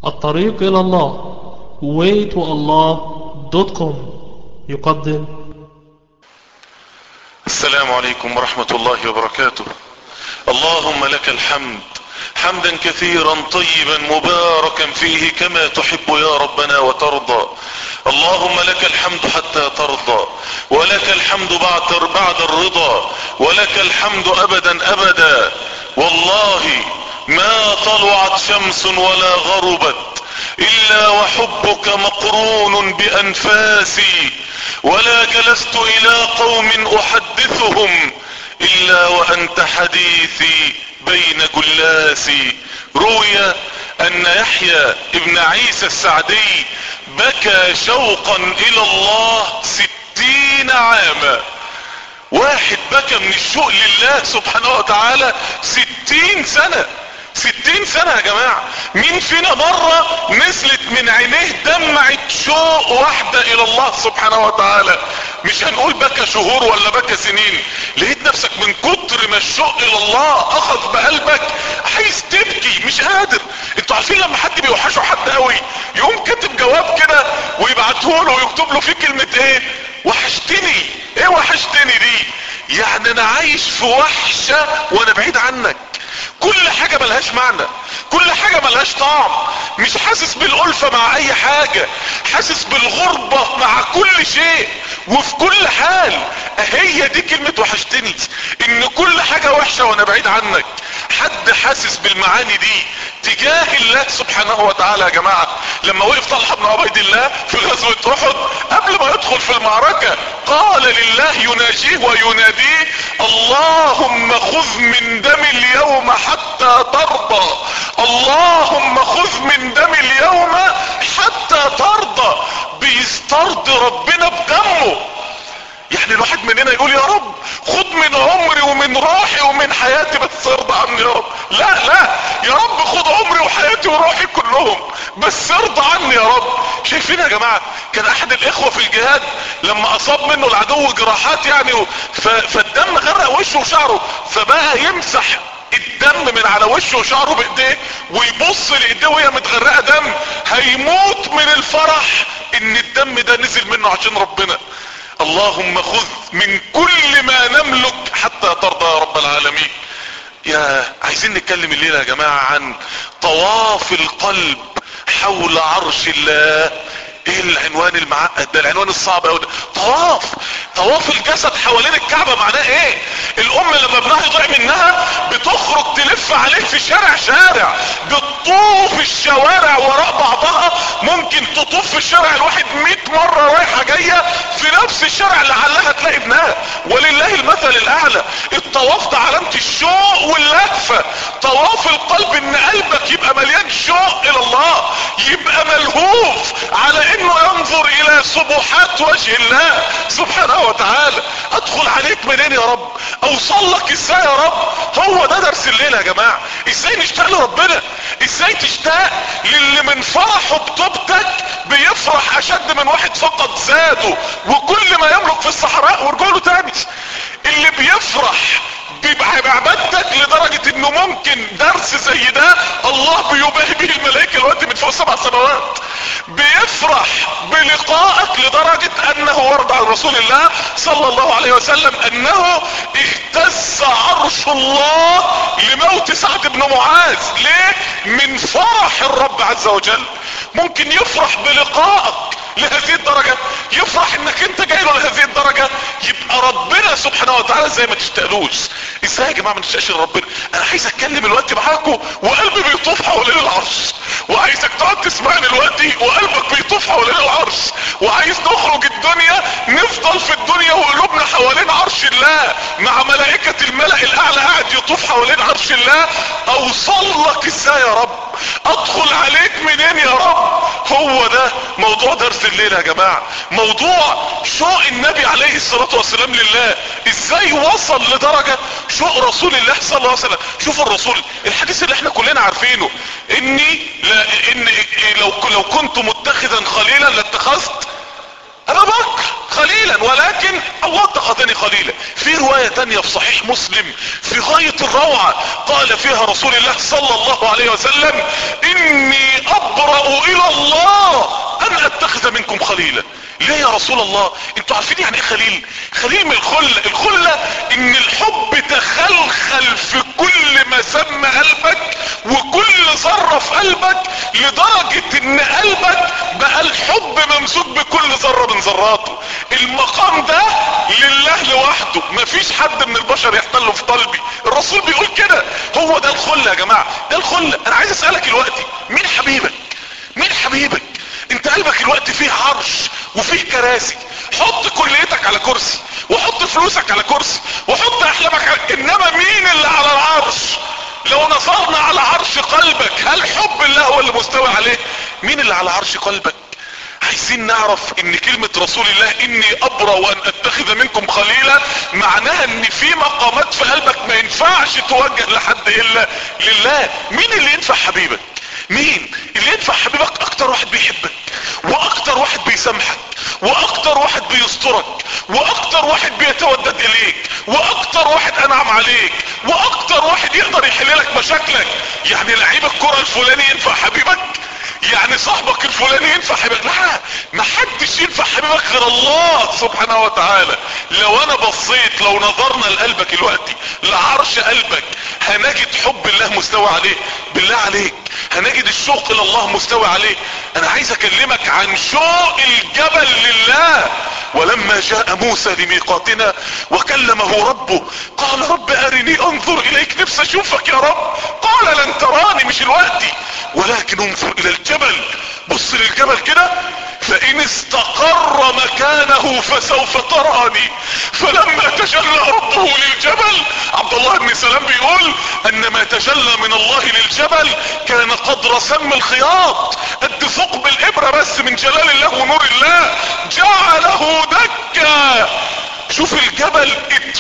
الطريق إلى الله waytoallah.com يقدم السلام عليكم ورحمة الله وبركاته اللهم لك الحمد حمدا كثيرا طيبا مباركا فيه كما تحب يا ربنا وترضى اللهم لك الحمد حتى ترضى ولك الحمد بعد, بعد الرضا ولك الحمد ابدا ابدا والله ما طلعت شمس ولا غربت الا وحبك مقرون بانفاسي ولا جلست الى قوم احدثهم الا وانت حديثي بين جلاسي روي ان يحيى ابن عيسى السعدي بكى شوقا الى الله ستين عاما واحد بكى من الشوق لله سبحانه وتعالى ستين سنة ستين سنة يا جماعة مين فينا مرة نزلت من عينيه دمعة شوق واحدة الى الله سبحانه وتعالى مش هنقول بكى شهور ولا بكى سنين لقيت نفسك من كتر ما الشوق الى الله اخذ بقلبك عايز تبكي مش قادر انتوا عارفين لما حد بيوحشه حد قوي يقوم كاتب جواب كده ويبعته له ويكتب له فيه كلمة ايه وحشتني ايه وحشتني دي يعني انا عايش في وحشة وانا بعيد عنك كل حاجة ملهاش معنى كل حاجة ملهاش طعم مش حاسس بالألفة مع اي حاجة حاسس بالغربة مع كل شيء وفي كل حال هي دي كلمة وحشتني ان كل حاجة وحشة وانا بعيد عنك حد حاسس بالمعاني دي تجاه الله سبحانه وتعالى يا جماعة لما وقف طلحة بن عبيد الله في غزوة احد قبل ما يدخل في المعركة قال لله يناجيه ويناديه اللهم خذ من دم اليوم حتى ترضى اللهم خذ من دم اليوم حتى ترضى بيسترضي ربنا بدمه يعني الواحد مننا يقول يا رب خد من عمري ومن روحي ومن حياتي بس ارضى عني يا رب لا لا يا رب خد عمري وحياتي وروحي كلهم بس ارضى عني يا رب شايفين يا جماعة كان احد الاخوة في الجهاد لما اصاب منه العدو جراحات يعني فالدم غرق وشه وشعره فبقى يمسح الدم من على وشه وشعره بايديه ويبص لايديه وهي متغرقه دم هيموت من الفرح ان الدم ده نزل منه عشان ربنا اللهم خذ من كل ما نملك حتى ترضى يا رب العالمين يا عايزين نتكلم الليلة يا جماعة عن طواف القلب حول عرش الله ايه العنوان المعقد ده العنوان الصعب اوي ده طواف طواف الجسد حوالين الكعبة معناه ايه الام لما ابنها يضيع منها بتخرج تلف عليه في شارع شارع بتطوف الشوارع وراء بعضها ممكن تطوف في الشارع الواحد 100 مرة رايحة جاية في نفس الشارع لعلها تلاقي ابنها ولله المثل الاعلى الطواف ده علامة الشوق واللهفة طواف القلب ان قلبك يبقى مليان شوق الى الله يبقى ملهوف على انه ينظر الى سبحات وجه الله سبحانه وتعالى ادخل عليك منين يا رب اوصل لك ازاي يا رب هو ده درس الليلة يا جماعة ازاي نشتاق لربنا ازاي تشتاق للي من فرحه بتوبتك بيفرح اشد من واحد فقد زاده وكل ما يملك في الصحراء ورجوله تاني اللي بيفرح بعبادتك لدرجة انه ممكن درس زي ده الله بيباهي به الملائكة الوقت من فوق سبع سماوات بيفرح بلقائك لدرجة انه ورد عن رسول الله صلى الله عليه وسلم انه اهتز عرش الله لموت سعد بن معاذ ليه من فرح الرب عز وجل ممكن يفرح بلقائك لهذه الدرجة يفرح انك انت جاي له لهذه الدرجة يبقى ربنا سبحانه وتعالى زي ما تشتقلوش ازاي يا جماعة ما نشتاقش لربنا انا عايز اتكلم الوقت معاكم وقلبي بيطوف حوالين العرش وعايزك تقعد تسمعني دلوقتي وقلبك بيطوف حوالين العرش وعايز نخرج الدنيا نفضل في الدنيا وقلوبنا حوالين عرش الله مع ملائكة الملأ الاعلى قاعد يطوف حوالين عرش الله اوصل لك ازاي يا رب ادخل عليك منين يا رب هو ده موضوع درس الليلة يا جماعة موضوع شوق النبي عليه الصلاة والسلام لله ازاي وصل لدرجة شوق رسول الله صلى الله عليه وسلم شوف الرسول الحديث اللي احنا كلنا عارفينه اني لا ان لو لو كنت متخذا خليلا لاتخذت ابا بكر خليلا ولكن الله اتخذني خليلا في رواية تانية في صحيح مسلم في غاية الروعة قال فيها رسول الله صلى الله عليه وسلم اني ابرأ الى الله ان اتخذ منكم خليلا ليه يا رسول الله انتوا عارفين يعني ايه خليل خليل من الخلة الخلة ان الحب تخلخل في كل ما سمى قلبك وكل ذرة في قلبك لدرجة ان قلبك بقى الحب ممسوك بكل ذرة من ذراته المقام ده لله لوحده مفيش حد من البشر يحتله في قلبي الرسول بيقول كده هو ده الخلة يا جماعة ده الخلة انا عايز اسألك دلوقتي مين حبيبك مين حبيبك انت قلبك الوقت فيه عرش وفيه كراسي حط كليتك على كرسي وحط فلوسك على كرسي وحط احلامك على انما مين اللي على العرش لو نظرنا على عرش قلبك هل حب الله هو اللي مستوى عليه مين اللي على عرش قلبك عايزين نعرف ان كلمة رسول الله اني ابرى وان اتخذ منكم خليلا معناها ان في مقامات في قلبك ما ينفعش توجه لحد الا لله مين اللي ينفع حبيبك مين اللي يدفع حبيبك اكتر واحد بيحبك واكتر واحد بيسامحك واكتر واحد بيسترك واكتر واحد بيتودد اليك واكتر واحد انعم عليك واكتر واحد يقدر يحللك مشاكلك يعني لعيب الكرة الفلاني ينفع حبيبك يعني صاحبك الفلاني ينفع حبيبك لا ما حدش ينفع حبيبك غير الله سبحانه وتعالى لو انا بصيت لو نظرنا لقلبك دلوقتي لعرش قلبك هنجد حب الله مستوى عليه بالله عليك هنجد الشوق الى الله مستوى عليه انا عايز اكلمك عن شوق الجبل لله ولما جاء موسى لميقاتنا وكلمه ربه قال رب ارني انظر اليك نفسي اشوفك يا رب قال لن تراني مش الوقت ولكن انظر الى الجبل بص للجبل كده فان استقر مكانه فسوف تراني فلما تجلى ربه للجبل عبد الله بن سلام بيقول ان ما تجلى من الله للجبل كان قدر سم الخياط قد ثقب الابرة بس من جلال الله ونور الله جعله دكا شوف الجبل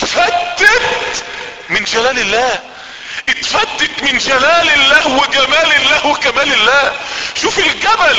اتفتت من جلال الله اتفتت من جلال الله وجمال الله وكمال الله شوف الجبل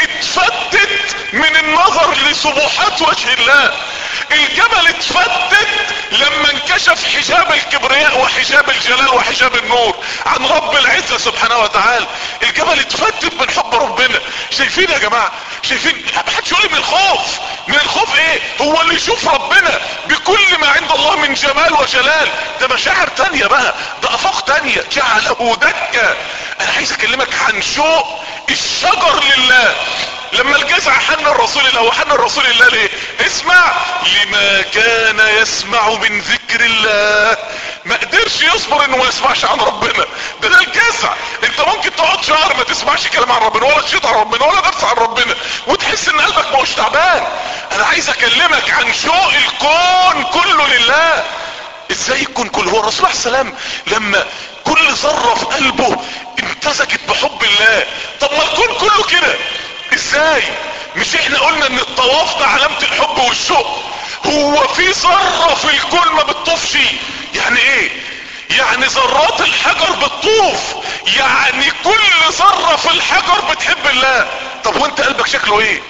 اتفتت من النظر لسبحات وجه الله الجبل اتفتت لما انكشف حجاب الكبرياء وحجاب الجلال وحجاب النور عن رب العزة سبحانه وتعالى الجبل اتفتت من حب ربنا شايفين يا جماعة شايفين محدش يقول من الخوف من الخوف ايه هو اللي يشوف ربنا بكل ما عند الله من جمال وجلال ده مشاعر تانية بقى ده افاق تانية جعله دكة انا عايز اكلمك عن شوق الشجر لله لما الجزع حن الرسول الله وحن الرسول الله ليه اسمع لما كان يسمع من ذكر الله ما قدرش يصبر انه ما يسمعش عن ربنا ده ده الجزع انت ممكن تقعد شهر ما تسمعش كلام عن ربنا ولا تشيط عن ربنا ولا درس عن ربنا وتحس ان قلبك مش تعبان انا عايز اكلمك عن شوق الكون كله لله ازاي يكون كل هو الرسول عليه السلام لما كل ذرة في قلبه امتزجت بحب الله طب ما الكون كله كده ازاي مش احنا قلنا ان الطواف ده علامة الحب والشوق هو في ذرة في الكون ما بتطوفش يعني ايه يعني ذرات الحجر بتطوف يعني كل ذرة في الحجر بتحب الله طب وانت قلبك شكله ايه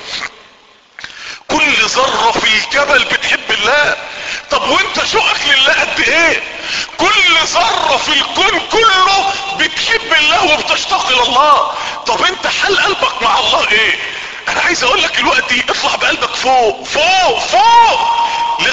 كل ذرة في الجبل بتحب الله طب وانت شوقك لله قد ايه كل ذرة في الكون كله بتحب الله وبتشتاق الى الله طب انت حال قلبك مع الله ايه انا عايز اقول لك دلوقتي اطلع بقلبك فوق فوق فوق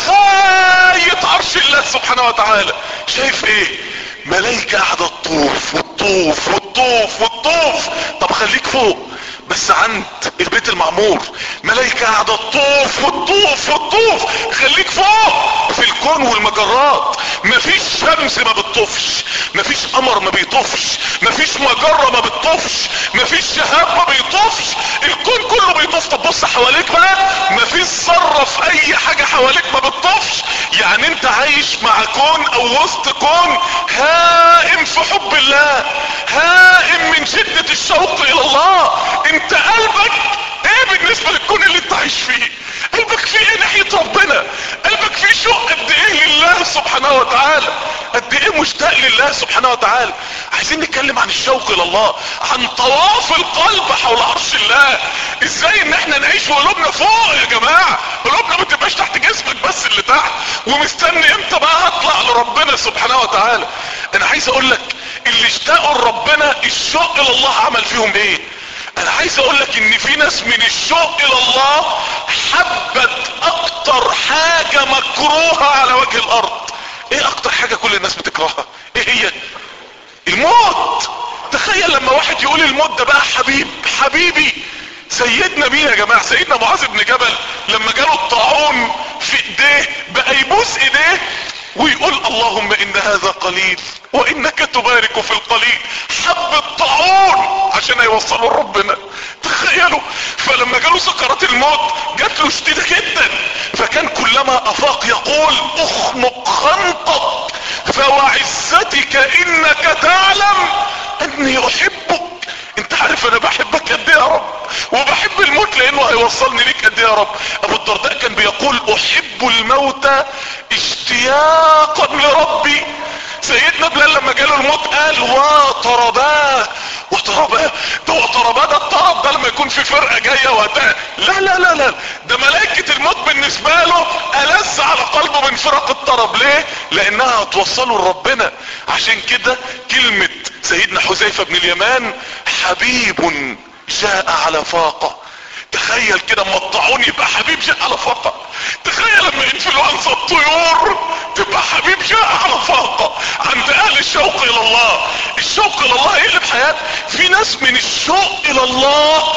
لغاية عرش الله سبحانه وتعالى شايف ايه ملايكة قاعدة تطوف وتطوف وتطوف وتطوف طب خليك فوق بس عند البيت المعمور ملايكة قاعدة تطوف وتطوف وتطوف خليك فوق في الكون والمجرات مفيش شمس ما بتطوفش مفيش قمر ما بيطوفش مفيش مجرة ما بتطوفش مفيش شهاب ما بيطوفش الكون كله بيطوف طب بص حواليك بقى مفيش ذرة في اي حاجة حواليك ما بتطوفش يعني انت عايش مع كون او وسط كون هائم في حب الله هائم من شدة الشوق الى الله انت قلبك ايه بالنسبة للكون اللي انت عايش فيه قلبك فيه ايه ناحية ربنا قلبك فيه شوق قد ايه لله سبحانه وتعالى قد ايه مشتاق لله سبحانه وتعالى عايزين نتكلم عن الشوق الى الله عن طواف القلب حول عرش الله ازاي ان احنا نعيش وقلوبنا فوق يا جماعة قلوبنا ما تبقاش تحت جسمك بس اللي تحت ومستني امتى بقى هطلع لربنا سبحانه وتعالى انا عايز اقول لك اللي اشتاقوا لربنا الشوق الى الله عمل فيهم ايه انا عايز اقول لك ان في ناس من الشوق الى الله حبت اكتر حاجة مكروهة على وجه الارض ايه اكتر حاجة كل الناس بتكرهها ايه هي الموت تخيل لما واحد يقول الموت ده بقى حبيب حبيبي سيدنا مين يا جماعة سيدنا معاذ بن جبل لما جاله الطاعون في ايديه بقى يبوس ايديه ويقول اللهم ان هذا قليل وانك تبارك في القليل حب الطاعون عشان يوصلوا لربنا تخيلوا فلما جاله سكرات الموت جات له شديدة جدا فكان كلما افاق يقول اخنق خنقك فوعزتك انك تعلم اني احبك انت عارف انا بحبك قد ايه يا رب وبحب الموت لانه هيوصلني ليك قد ايه يا رب ابو الدرداء كان بيقول احب الموت اشتياقا لربي سيدنا بلال لما جاله الموت قال وطرباه وطرباه ده وطرباه ده الطرب ده لما يكون في فرقه جايه وقتها لا لا لا لا ده ملائكه الموت بالنسبه له ألذ على قلبه من فرق الطرب ليه لانها هتوصله لربنا عشان كده كلمه سيدنا حذيفه بن اليمان حبيب جاء على فاقه تخيل كده اما الطاعون يبقى حبيب جاء على فاقة تخيل لما انفلونزا الطيور تبقى حبيب جاء على فاقة عند اهل الشوق الى الله الشوق الى الله يقلب حياة في ناس من الشوق الى الله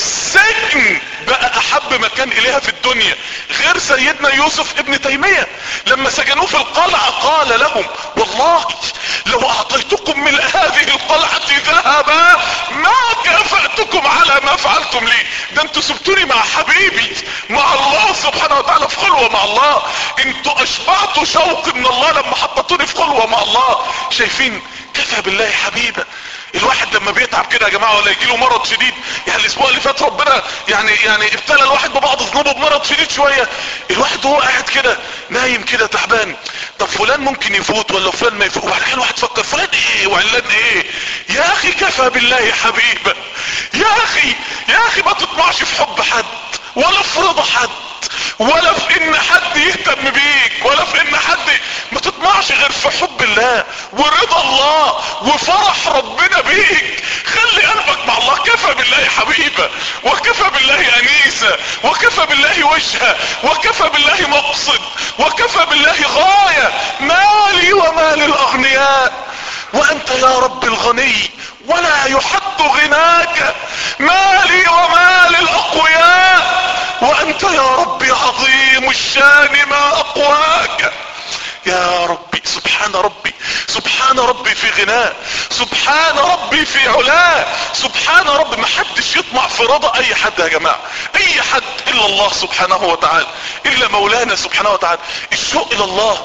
السجن بقى احب مكان اليها في الدنيا غير سيدنا يوسف ابن تيمية لما سجنوه في القلعة قال لهم والله لو اعطيتكم من هذه القلعة ذهبا ما كافأتكم على ما فعلتم لي ده انتوا سبتوني مع حبيبي مع الله سبحانه وتعالى في خلوة مع الله انتوا اشبعتوا شوق من الله لما حطتوني في خلوة مع الله شايفين كفى بالله حبيبا الواحد لما بيتعب كده يا جماعه ولا يجيله مرض شديد يعني الاسبوع اللي فات ربنا يعني يعني ابتلى الواحد ببعض ذنوبه بمرض شديد شويه الواحد وهو قاعد كده نايم كده تعبان طب فلان ممكن يفوت ولا فلان ما يفوت وبعدين الواحد فكر فلان ايه وعلان ايه يا اخي كفى بالله حبيبا يا اخي يا اخي ما تطمعش في حب حد ولا في رضا حد ولا في ان حد يهتم بيك ولا في ان حد ما تطمعش غير في حب الله ورضا الله وفرح ربنا بيك خلي قلبك مع الله كفى بالله حبيبة وكفى بالله انيسة وكفى بالله وجهة وكفى بالله مقصد وكفى بالله غاية مالي ومال الاغنياء وانت يا رب الغني ولا يحد غناك مالي ومال الاقوياء وانت يا ربي عظيم الشان ما اقواك يا ربي سبحان ربي سبحان ربي في غناه سبحان ربي في علاه سبحان ربي ما حدش يطمع في رضا اي حد يا جماعة اي حد الا الله سبحانه وتعالى الا مولانا سبحانه وتعالى الشوق الى الله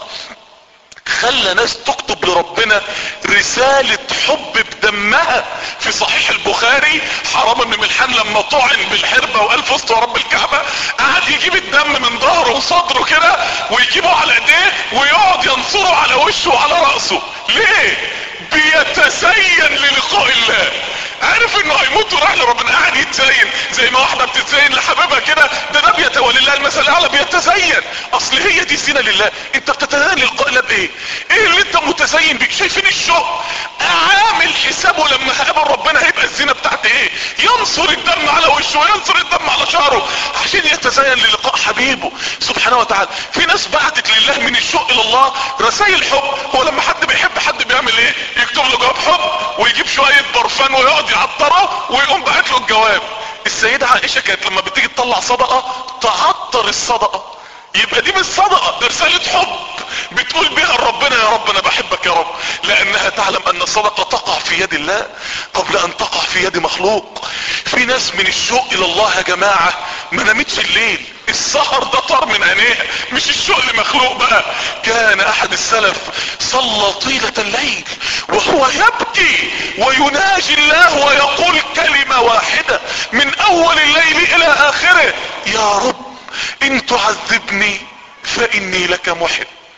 خلى ناس تكتب لربنا رسالة حب بدمها في صحيح البخاري حرام بن ملحان لما طعن بالحربة وقال فزت رب الكعبة قعد يجيب الدم من ظهره وصدره كده ويجيبه على ايديه ويقعد ينصره على وشه وعلى رأسه ليه بيتزين للقاء الله عارف انه هيموت وراح لربنا قاعد يتزين زي ما واحدة بتتزين لحبيبها كده ده ده بيتولى الله المثل الاعلى بيتزين اصل هي دي زينة لله انت بتتزين للقاء الله بايه ايه اللي انت متزين بيه شايفين الشوق عامل حسابه لما هقابل ربنا هيبقى الزينة بتاعت ايه ينصر الدم على وشه وينصر الدم على شعره عشان يتزين للقاء حبيبه سبحانه وتعالى في ناس بعتت لله من الشوق الى الله رسائل حب هو لما حد بيحب حد بيعمل ايه يكتب له جواب حب ويجيب شوية برفان ويقعد يعطره ويقوم بعت له الجواب السيدة عائشة كانت لما بتيجي تطلع صدقة تعطر الصدقة يبقى دي مش صدقة ده رسالة حب بتقول بيها لربنا يا رب انا بحبك يا رب لانها تعلم ان الصدقة تقع في يد الله قبل ان تقع في يد مخلوق في ناس من الشوق الى الله يا جماعة ما نامتش الليل السهر ده طار من عينيها مش الشوق لمخلوق بقى كان احد السلف صلى طيلة الليل وهو يبكي ويناجي الله ويقول كلمة واحدة من اول الليل الى اخره يا رب ان تعذبني فاني لك محب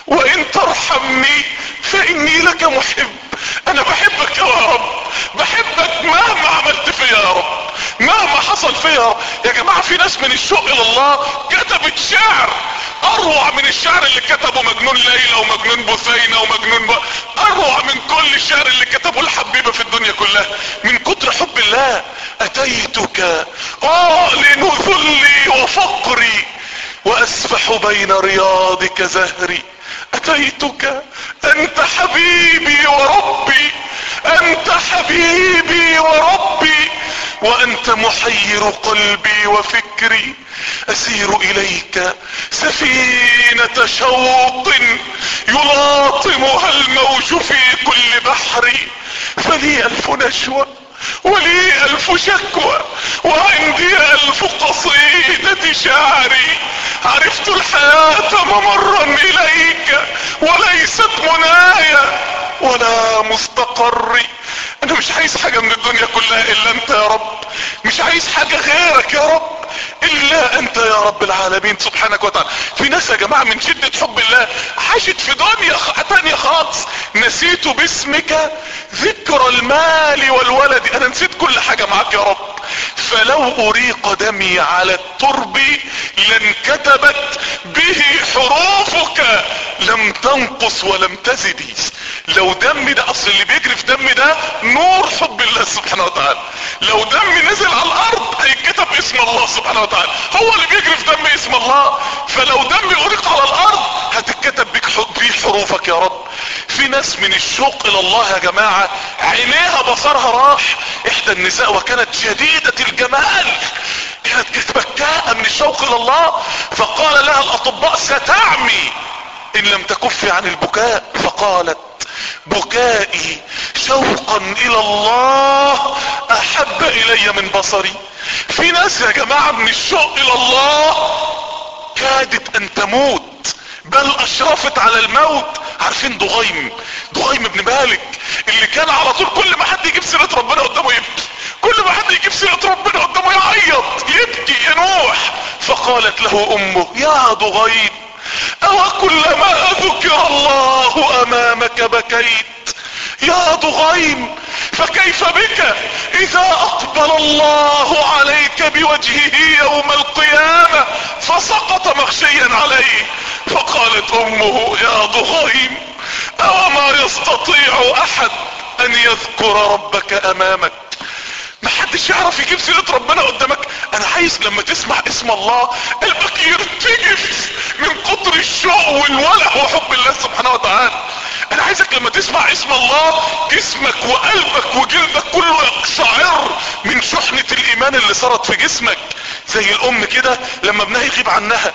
وان ترحمني فاني لك محب انا بحبك يا رب بحبك مهما عملت فيا يا رب مهما حصل فيا يا رب يا جماعة في ناس من الشوق الى الله كتبت شعر اروع من الشعر اللي كتبه مجنون ليلى ومجنون بثينة ومجنون ب... اروع من كل الشعر اللي كتبه الحبيبة في الدنيا كلها من كتر حب الله اتيتك اعلن ذلي وفقري واسبح بين رياضك زهري اتيتك انت حبيبي وربي انت حبيبي وربي وانت محير قلبي وفكري اسير اليك سفينة شوق يلاطمها الموج في كل بحر فلي الف نشوة ولي الف شكوى وعندي الف قصيدة شعري عرفت الحياة ممرا اليك وليست منايا ولا مستقري انا مش عايز حاجة من الدنيا كلها الا انت يا رب مش عايز حاجة غيرك يا رب الا انت يا رب العالمين سبحانك وتعالى في ناس يا جماعة من شدة حب الله عاشت في دنيا تانية خالص نسيت باسمك ذكر المال والولد انا نسيت كل حاجة معاك يا رب فلو اريق دمي على الترب لانكتبت به حروفك لم تنقص ولم تزدي لو دمي ده اصل اللي بيجري في دمي ده نور حب الله سبحانه وتعالى لو دمي نزل على الارض هيتكتب اسم الله سبحانه وتعالى هو اللي بيجري في دمي اسم الله فلو دمي اريق على الارض هتتكتب بيك بيه حروفك يا رب في ناس من الشوق الى الله يا جماعة عينيها بصرها راح احدى النساء وكانت شديدة الجمال كانت كتبكاء من الشوق الى الله فقال لها الاطباء ستعمي ان لم تكفي عن البكاء فقالت بكائي شوقا الى الله احب الي من بصري في ناس يا جماعة من الشوق الى الله كادت ان تموت بل اشرفت على الموت عارفين ضغيم ضغيم ابن مالك اللي كان على طول كل ما حد يجيب سيرة ربنا قدامه يبكي كل ما حد يجيب سيرة ربنا قدامه يعيط يبكي ينوح فقالت له امه يا ضغيم او كلما ذكر الله امامك بكيت يا ضغيم فكيف بك اذا اقبل الله عليك بوجهه يوم القيامة فسقط مغشيا عليه فقالت امه يا ضغيم اوما يستطيع احد ان يذكر ربك امامك ما حدش يعرف يجيب سيرة ربنا قدامك انا عايز لما تسمع اسم الله قلبك يرتجف من كتر الشوق والولع وحب الله سبحانه وتعالى انا عايزك لما تسمع اسم الله جسمك وقلبك وجلدك كله يقشعر من شحنة الايمان اللي صارت في جسمك زي الام كده لما ابنها يغيب عنها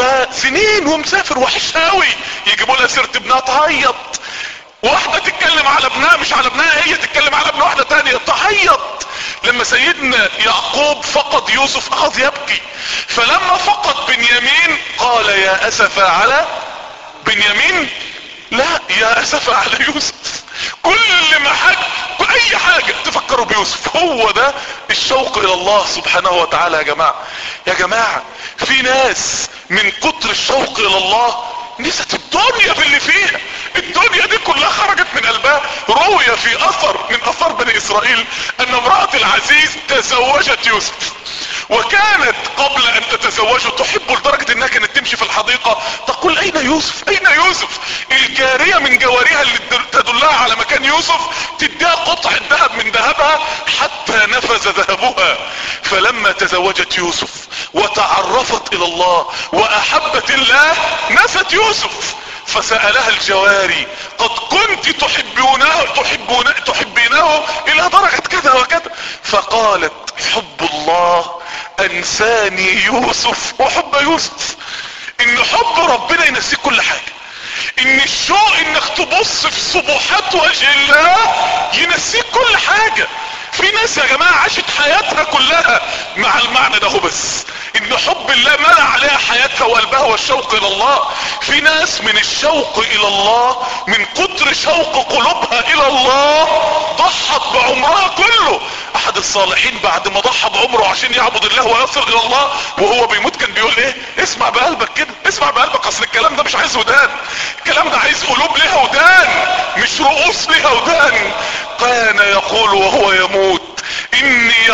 فسنين ومسافر وحشاوي يجيبوا لها سيرة ابنها تعيط واحدة تتكلم على ابنها مش على ابنها هي تتكلم على ابن واحدة تانية تعيط لما سيدنا يعقوب فقد يوسف اخذ يبكي فلما فقد بنيامين قال يا اسف على بنيامين لا يا اسف على يوسف كل اللي ما حاجة اي حاجة تفكروا بيوسف هو ده الشوق الى الله سبحانه وتعالى يا جماعة يا جماعة في ناس من كتر الشوق الى الله نسيت الدنيا باللي فيها الدنيا دي كلها خرجت من قلبها روي في اثر من اثار بني اسرائيل ان امرأة العزيز تزوجت يوسف وكانت قبل ان تتزوجه تحبه لدرجة انها كانت تمشي في الحديقة تقول اين يوسف اين يوسف الجارية من جواريها اللي تدلها على مكان يوسف تديها قطع الذهب من ذهبها حتى نفذ ذهبها فلما تزوجت يوسف وتعرفت الى الله واحبت الله نست يوسف فسألها الجواري قد كنت تحبونه تحبونه تحبينه الى درجة كذا وكذا فقالت حب الله انساني يوسف وحب يوسف ان حب ربنا ينسيك كل حاجة ان الشوق انك تبص في صبحات وجه الله ينسيك كل حاجة في ناس يا جماعة عاشت حياتها كلها مع المعنى ده هو بس ان حب الله ملأ عليها حياتها وقلبها والشوق الى الله في ناس من الشوق الى الله من كتر شوق قلوبها الى الله ضحت بعمرها كله احد الصالحين بعد ما ضحى بعمره عشان يعبد الله ويصل الى الله وهو بيموت كان بيقول ايه اسمع بقلبك كده اسمع بقلبك اصل الكلام ده مش عايز ودان الكلام ده عايز قلوب ليها ودان مش رؤوس ليها ودان كان يقول وهو يموت اني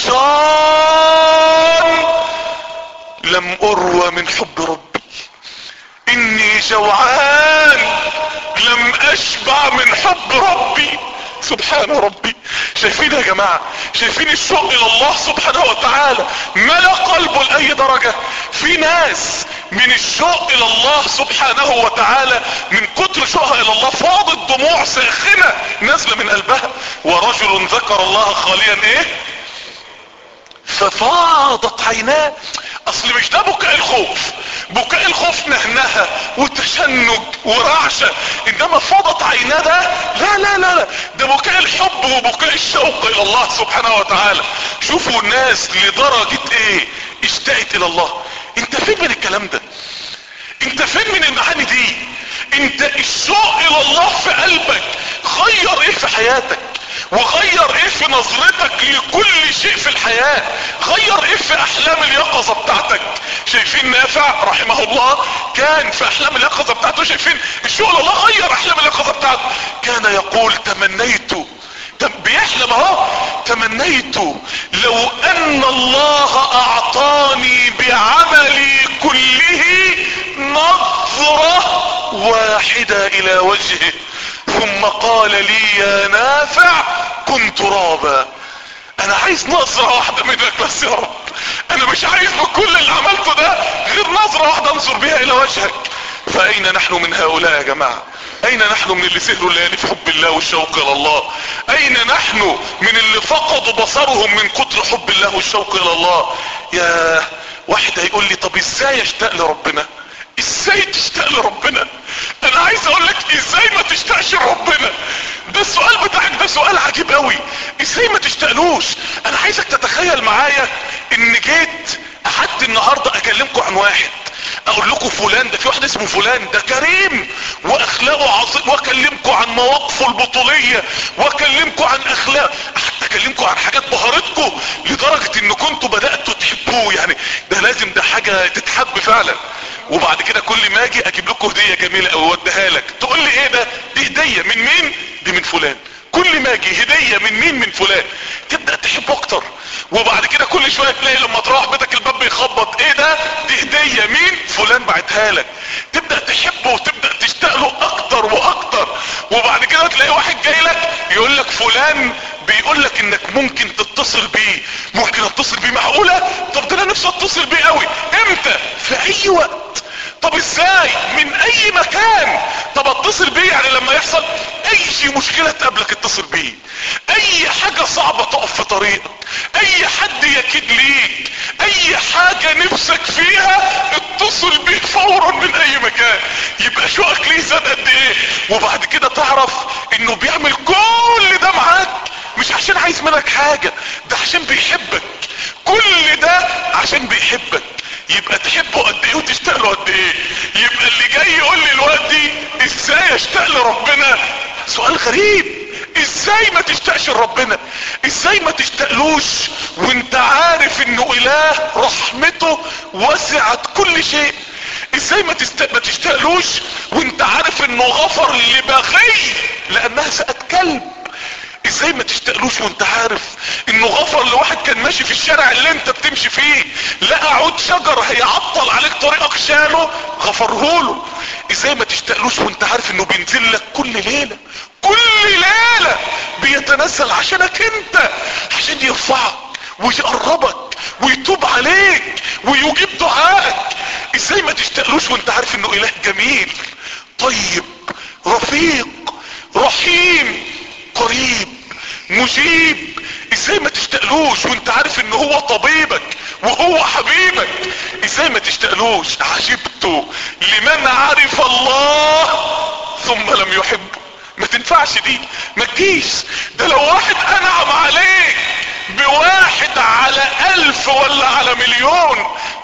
عطشان لم اروى من حب ربي اني جوعان لم اشبع من حب ربي سبحان ربي شايفين يا جماعة شايفين الشوق الى الله سبحانه وتعالى ملا قلبه لأي درجة في ناس من الشوق الى الله سبحانه وتعالى من كتر شوقها الى الله فاضت دموع ساخنة نازلة من قلبها ورجل ذكر الله خاليا ايه ففاضت عيناه اصل مش ده بكاء الخوف بكاء الخوف نهنها وتشنج ورعشة انما فاضت عيناه ده لا لا لا لا ده بكاء الحب وبكاء الشوق الى الله سبحانه وتعالى شوفوا الناس لدرجة ايه اشتقت الى الله انت فين من الكلام ده انت فين من المعاني دي انت الشوق الى الله في قلبك غير ايه في حياتك وغير ايه في نظرتك لكل شيء في الحياة غير ايه في احلام اليقظة بتاعتك شايفين نافع رحمه الله كان في احلام اليقظة بتاعته شايفين الشغل الله غير احلام اليقظة بتاعته كان يقول تمنيت بيحلم اهو تمنيت لو ان الله اعطاني بعملي كله نظرة واحدة الى وجهه ثم قال لي يا نافع كنت ترابا انا عايز نظرة واحدة منك بس يا رب انا مش عايز بكل اللي عملته ده غير نظرة واحدة انظر بيها الى وجهك فاين نحن من هؤلاء يا جماعة اين نحن من اللي سهروا الليالي في حب الله والشوق الى الله اين نحن من اللي فقدوا بصرهم من كتر حب الله والشوق الى الله يا واحد هيقول لي طب ازاي اشتاق لربنا ازاي تشتاق لربنا انا عايز اقول لك ازاي ما تشتاقش لربنا ده السؤال بتاعك ده سؤال عجيب قوي ازاي ما تشتاقلوش انا عايزك تتخيل معايا ان جيت قعدت النهارده اكلمكم عن واحد اقول لكم فلان ده في واحد اسمه فلان ده كريم واخلاقه عظيم واكلمكم عن مواقفه البطولية واكلمكم عن اخلاق حتى اكلمكم عن حاجات بهرتكم لدرجة ان كنتوا بدأتوا تحبوه يعني ده لازم ده حاجة تتحب فعلا وبعد كده كل ما اجي اجيب لكم هدية جميلة او اوديها لك تقول لي ايه ده دي هدية من مين دي من فلان كل ما اجي هدية من مين من فلان تبدأ تحبه اكتر وبعد كده كل شوية تلاقي لما تروح بيتك الباب بيخبط ايه ده دي هدية مين فلان بعتها لك تبدأ تحبه وتبدأ تشتاق له اكتر واكتر وبعد كده تلاقي واحد جاي لك يقول لك فلان بيقول لك انك ممكن تتصل بيه ممكن اتصل بيه معقولة طب ده انا نفسي اتصل بيه قوي امتى في اي وقت طب ازاي من اي مكان طب اتصل بيه يعني لما يحصل اي مشكلة تقابلك اتصل بيه اي حاجة صعبة تقف في طريقك اي حد يكيد ليك اي حاجة نفسك فيها اتصل بيه فورا من اي مكان يبقى شوقك ليه زاد قد ايه وبعد كده تعرف انه بيعمل كل ده معاك مش عشان عايز منك حاجة ده عشان بيحبك كل ده عشان بيحبك يبقى تحبه قد ايه وتشتاق له قد ايه يبقى اللي جاي يقول لي دلوقتي ازاي اشتاق لربنا سؤال غريب ازاي ما تشتاقش لربنا ازاي ما تشتاقلوش وانت عارف انه اله رحمته وسعت كل شيء ازاي ما, تست... ما تشتاقلوش وانت عارف انه غفر لبغي لانها سأت كلب ازاي ما تشتاقلوش وانت عارف انه غفر لواحد كان ماشي في الشارع اللي انت بتمشي فيه لقى عود شجر هيعطل عليك طريقك شاله غفرهوله ازاي ما تشتاقلوش وانت عارف انه بينزل لك كل ليلة كل ليلة بيتنزل عشانك انت عشان يرفعك ويقربك ويتوب عليك ويجيب دعائك ازاي ما تشتاقلوش وانت عارف انه اله جميل طيب رفيق رحيم قريب مجيب ازاي ما تشتاقلوش وانت عارف ان هو طبيبك وهو حبيبك ازاي ما تشتاقلوش عجبت لمن عرف الله ثم لم يحبه ما تنفعش دي ما تجيش ده لو واحد انعم عليك بواحد على الف ولا على مليون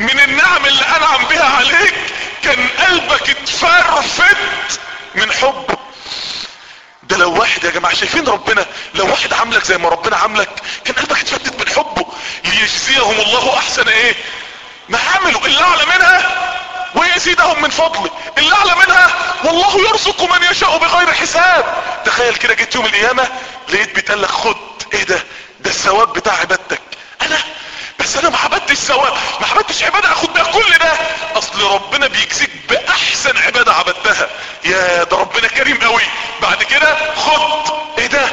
من حب ده لو واحد يا جماعة شايفين ربنا لو واحد عاملك زي ما ربنا عاملك كان قلبك اتفتت من حبه ليجزيهم الله احسن ايه ما عملوا اللي اعلى منها ويزيدهم من فضله اللي اعلى منها والله يرزق من يشاء بغير حساب تخيل كده جيت يوم القيامة لقيت بيتقال لك خد ايه ده ده الثواب بتاع عبادتك انا بس انا ما عبدتش ثواب ما عبدتش عبادة اخد بيها كل ده اصل ربنا بيجزيك باحسن عبادة عبدتها يا ده ربنا كريم قوي بعد كده خد ايه ده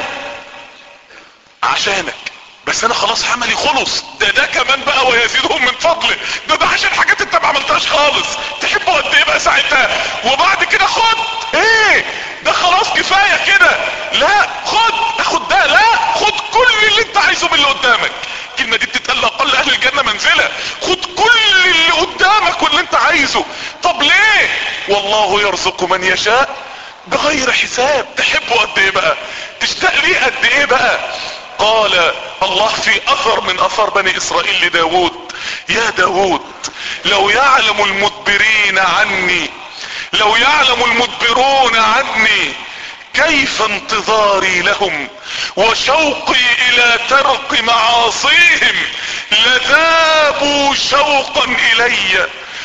عشانك بس انا خلاص عملي خلص ده ده كمان بقى ويزيدهم من فضله ده ده عشان حاجات انت ما عملتهاش خالص تحبه قد ايه بقى ساعتها وبعد كده خد ايه ده خلاص كفايه كده لا خد خد ده لا خد كل اللي انت عايزه من اللي قدامك الكلمه دي بتتقال لاقل اهل الجنه منزله خد كل اللي قدامك واللي انت عايزه طب ليه والله يرزق من يشاء بغير حساب تحبه قد ايه بقى تشتاق ليه قد ايه بقى قال الله في اثر من اثار بني اسرائيل لداود يا داود لو يعلم المدبرين عني لو يعلم المدبرون عني كيف انتظاري لهم وشوقي الى ترك معاصيهم لذابوا شوقا الي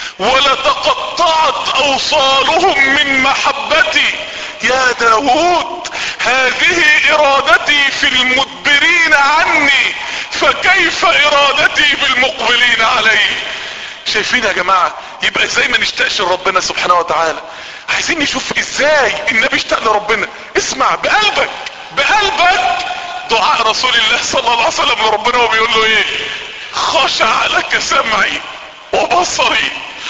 ولتقطعت اوصالهم من محبتي يا داود هذه ارادتي في المدبرين عني فكيف ارادتي بالمقبلين علي شايفين يا جماعة يبقى ازاي ما نشتاقش لربنا سبحانه وتعالى عايزين نشوف ازاي النبي اشتاق لربنا اسمع بقلبك بقلبك دعاء رسول الله صلى الله عليه وسلم لربنا وبيقول له ايه خشع لك سمعي وبصري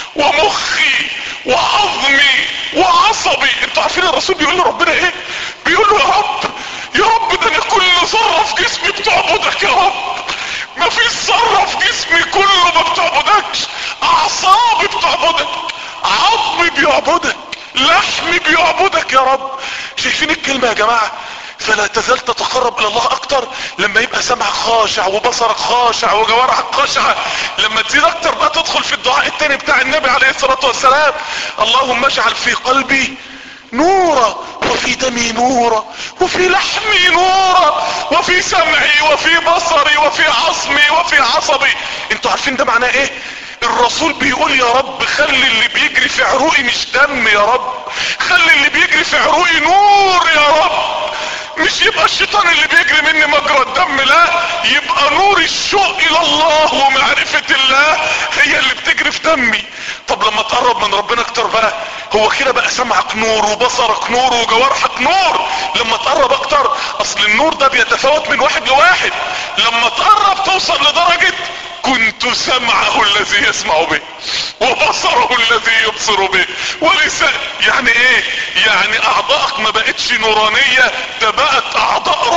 ومخي وعظمي وعصبي انتوا عارفين الرسول بيقول لربنا ايه بيقول له يا رب يا رب ده انا كل ذره في جسمي بتعبدك يا رب ما في ذره في جسمي كله ما بتعبدكش اعصابي بتعبدك عظمي بيعبدك لحمي بيعبدك يا رب شايفين الكلمه يا جماعه فلا تزال تتقرب الى الله اكتر لما يبقى سمعك خاشع وبصرك خاشع وجوارحك خاشعة لما تزيد اكتر بقى تدخل في الدعاء التاني بتاع النبي عليه الصلاة والسلام اللهم اجعل في قلبي نورا وفي دمي نورا وفي لحمي نورا وفي سمعي وفي بصري وفي عصمي وفي عصبي انتوا عارفين ده معناه ايه الرسول بيقول يا رب خلي اللي بيجري في عروقي مش دم يا رب خلي اللي بيجري في عروقي نور يا رب مش يبقى الشيطان اللي بيجري مني مجرى الدم لا يبقى نور الشوق الى الله ومعرفة الله هي اللي بتجري في دمي طب لما تقرب من ربنا اكتر بقى هو كده بقى سمعك نور وبصرك نور وجوارحك نور لما تقرب اكتر اصل النور ده بيتفاوت من واحد لواحد لما تقرب توصل لدرجة كنت سمعه الذي يسمع به وبصره الذي يبصر به ولسان يعني ايه يعني اعضائك ما بقتش نورانية ده بقت اعضاء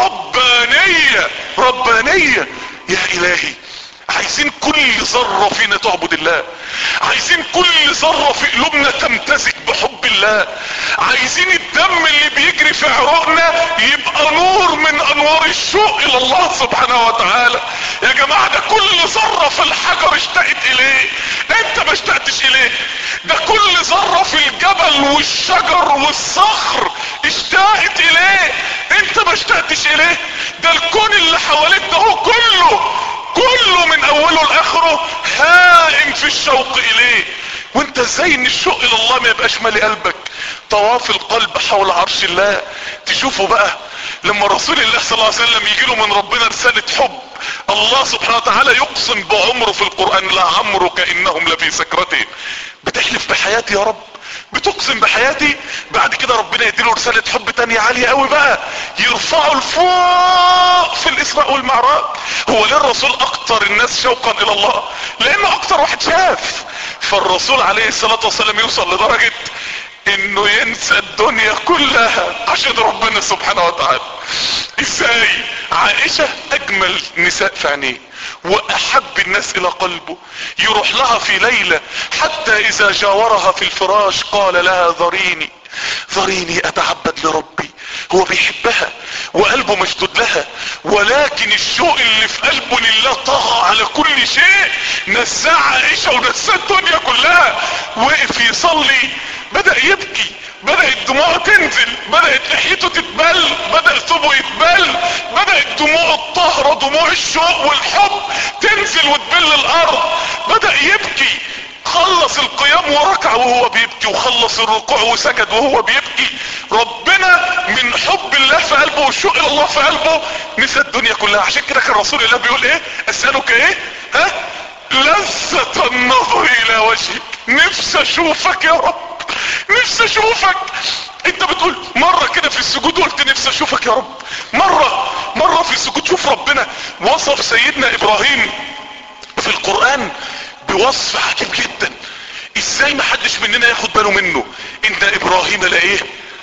ربانية ربانية يا الهي عايزين كل ذرة فينا تعبد الله عايزين كل ذرة في قلوبنا تمتزج بحب الله عايزين الدم اللي بيجري في عروقنا يبقى نور من انوار الشوق الى الله سبحانه وتعالى يا جماعة ده كل ذرة في الحجر اشتقت اليه انت ما اشتقتش اليه ده كل ذرة في الجبل والشجر والصخر اشتقت اليه انت ما اشتقتش اليه ده الكون اللي حواليك ده هو كله كله من اوله لاخره هائم في الشوق اليه وانت ازاي ان الشوق الى الله ما يبقاش مالي قلبك طواف القلب حول عرش الله تشوفوا بقى لما رسول الله صلى الله عليه وسلم يجي له من ربنا رسالة حب الله سبحانه وتعالى يقسم بعمره في القرآن لا عمرك انهم لفي سكرتهم بتحلف بحياتي يا رب بتقسم بحياتي بعد كده ربنا يديله رسالة حب تانية عالية قوي بقى يرفعه لفوق في الاسراء والمعراج هو ليه الرسول اكتر الناس شوقا الى الله لانه اكتر واحد شاف فالرسول عليه الصلاة والسلام يوصل لدرجة انه ينسى الدنيا كلها عشان ربنا سبحانه وتعالى ازاي عائشة اجمل نساء في عينيه واحب الناس الى قلبه يروح لها في ليلة حتى اذا جاورها في الفراش قال لها ذريني ذريني اتعبد لربي هو بيحبها وقلبه مشدود لها ولكن الشوق اللي في قلبه لله طغى على كل شيء نسى عائشة ونسى الدنيا كلها وقف يصلي بدأ يبكي بدأت دموعه تنزل بدأت لحيته تتبل بدأ ثوبه يتبل بدأت دموع الطهرة دموع الشوق والحب تنزل وتبل الارض بدأ يبكي خلص القيام وركع وهو بيبكي وخلص الركوع وسجد وهو بيبكي ربنا من حب الله في قلبه والشوق الى الله في قلبه نسى الدنيا كلها عشان كده كان رسول الله بيقول ايه اسألك ايه ها لذة النظر الى وجهك نفسي اشوفك يا رب نفسي اشوفك انت بتقول مرة كده في السجود قلت نفسي اشوفك يا رب مرة مرة في السجود شوف ربنا وصف سيدنا ابراهيم في القرآن بوصف عجيب جدا ازاي ما حدش مننا ياخد باله منه ان ابراهيم لايه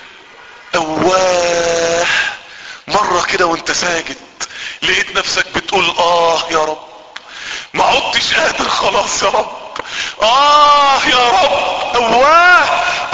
اواه مرة كده وانت ساجد لقيت نفسك بتقول اه يا رب ما عدتش قادر خلاص يا رب اه يا رب اواه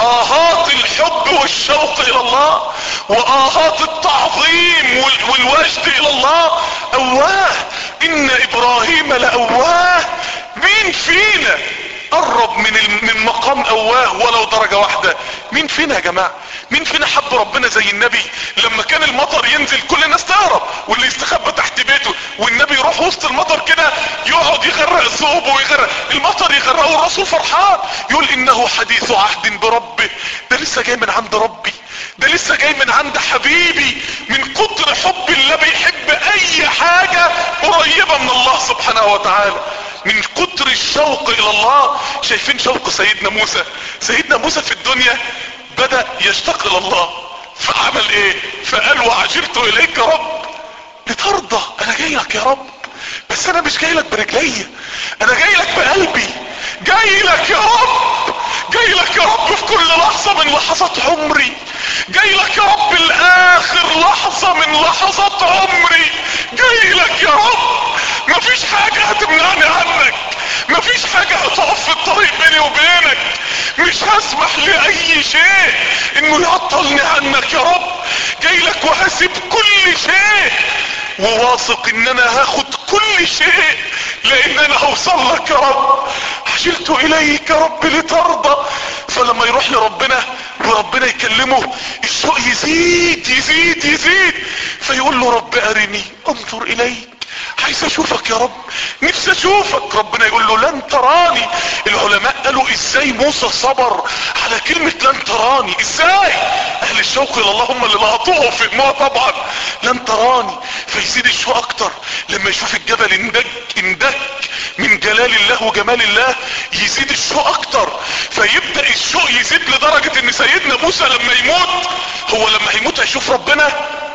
اهات الحب والشوق الى الله واهات التعظيم وال- والوجد الى الله اواه ان ابراهيم لاواه مين فينا قرب من ال- من مقام اواه ولو درجة واحدة مين فينا يا جماعة مين فينا حب ربنا زي النبي لما كان المطر ينزل كل الناس تهرب واللي يستخبى تحت بيته والنبي يروح وسط المطر كده يقعد يغرق ثوبه ويغرق المطر يغرقه والرسول فرحان يقول انه حديث عهد بربه ده لسه جاي من عند ربي ده لسه جاي من عند حبيبي من كتر حب الله بيحب اي حاجة قريبة من الله سبحانه وتعالى من كتر الشوق الى الله شايفين شوق سيدنا موسى سيدنا موسى في الدنيا بدأ يشتاق الى الله فعمل ايه فقال وعجلت اليك يا رب لترضى انا جاي لك يا رب بس انا مش جاي لك برجليا انا جاي لك بقلبي جاي لك يا رب جاي لك يا رب في كل لحظة من لحظات عمري جاي لك يا رب لاخر لحظة من لحظات عمري جاي لك يا رب مفيش حاجة هتمنعني عنك مفيش حاجة هتقف في الطريق بيني وبينك مش هسمح لأي شيء انه يعطلني عنك يا رب جاي لك وهسيب كل شيء وواثق ان انا هاخد كل شيء لان انا هوصل لك يا رب عجلت اليك يا رب لترضى فلما يروح لربنا وربنا يكلمه الشوق يزيد يزيد يزيد فيقول له رب ارني انظر اليك عايز اشوفك يا رب نفسي اشوفك ربنا يقول له لن تراني العلماء قالوا ازاي موسى صبر على كلمة لن تراني ازاي اهل الشوق الى الله هم اللي لقطوه وفهموها طبعا لن تراني فيزيد الشوق اكتر لما يشوف الجبل اندك اندك من جلال الله وجمال الله يزيد الشوق اكتر فيبدأ الشوق يزيد لدرجة ان سيدنا موسى لما يموت هو لما هيموت هيشوف ربنا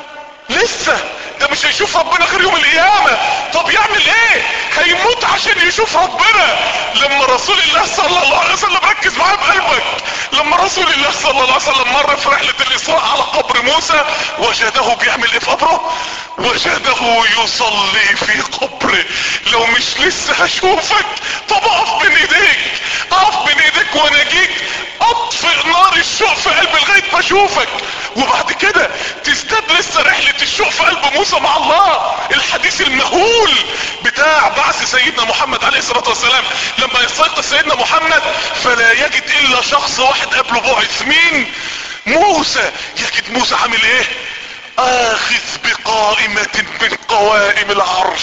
لسه ده مش هيشوف ربنا غير يوم القيامة طب يعمل ايه هيموت عشان يشوف ربنا لما رسول الله صلى الله عليه وسلم ركز معاه بقلبك لما رسول الله صلى الله عليه وسلم مر في رحلة الاسراء على قبر موسى وجده بيعمل ايه في قبره وجده يصلي في قبره لو مش لسه هشوفك طب اقف بين ايديك اقف بين ايديك واناجيك اطفئ نار الشوق في قلبي لغاية ما اشوفك وبعد كده تزداد لسه رحلة الشوق في قلب موسى مع الله الحديث المهول بتاع بعث سيدنا محمد عليه الصلاة والسلام لما يستيقظ سيدنا محمد فلا يجد الا شخص واحد قبله بعث مين موسى يجد موسى عامل ايه اخذ بقائمة من قوائم العرش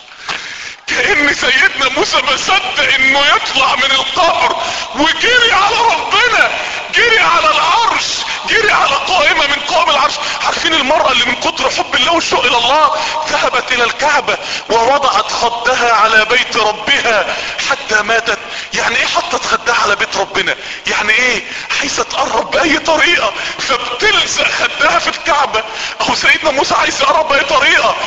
كأن سيدنا موسى ما صدق انه يطلع من القبر وجري على ربنا جري على العرش جري على قائمة من قوائم العرش عارفين المرأة اللي من كتر حب الله والشوق الى الله ذهبت الى الكعبة ووضعت خدها على بيت ربها حتى ماتت يعني ايه حطت خدها على بيت ربنا يعني ايه عايزة تقرب باي طريقة فبتلزق خدها في الكعبة اهو سيدنا موسى عايز يقرب باي طريقة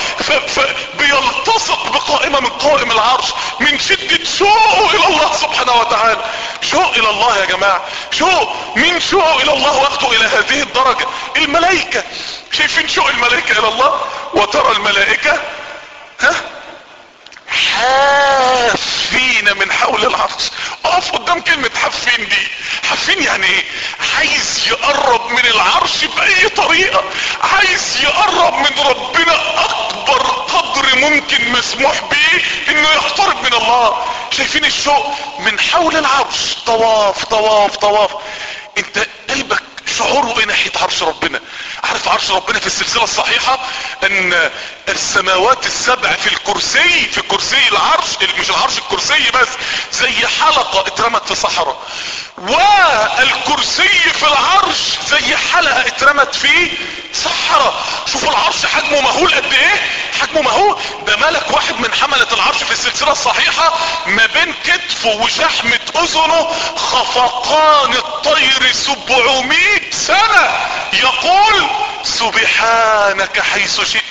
فبيلتصق بقائمة من قوائم العرش من شدة شوقه الى الله سبحانه وتعالى شوق الى الله يا جماعة شوق من شوق الى الله واخده الى هذه الدرجة الملائكة شايفين شوق الملائكة الى الله وترى الملائكة ها حافين من حول العرش اقف قدام كلمة حافين دي حافين يعني ايه عايز يقرب من العرش باي طريقة عايز يقرب من ربنا اكبر قدر ممكن مسموح به انه يقترب من الله شايفين الشوق من حول العرش طواف طواف طواف انت قلبك شعوره ايه ناحية عرش ربنا عارف عرش ربنا في السلسلة الصحيحة ان السماوات السبع في الكرسي في كرسي العرش مش العرش الكرسي بس زي حلقة اترمت في صحراء والكرسي في العرش زي حلقة اترمت في صحراء شوفوا العرش حجمه مهول قد ايه حجمه مهول ده ملك واحد من حملة العرش في السلسلة الصحيحة ما بين كتفه وشحمة اذنه خفقان الطير سبعمائة سنة يقول سبحانك حيث شئت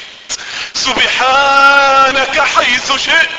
سبحانك حيث شئت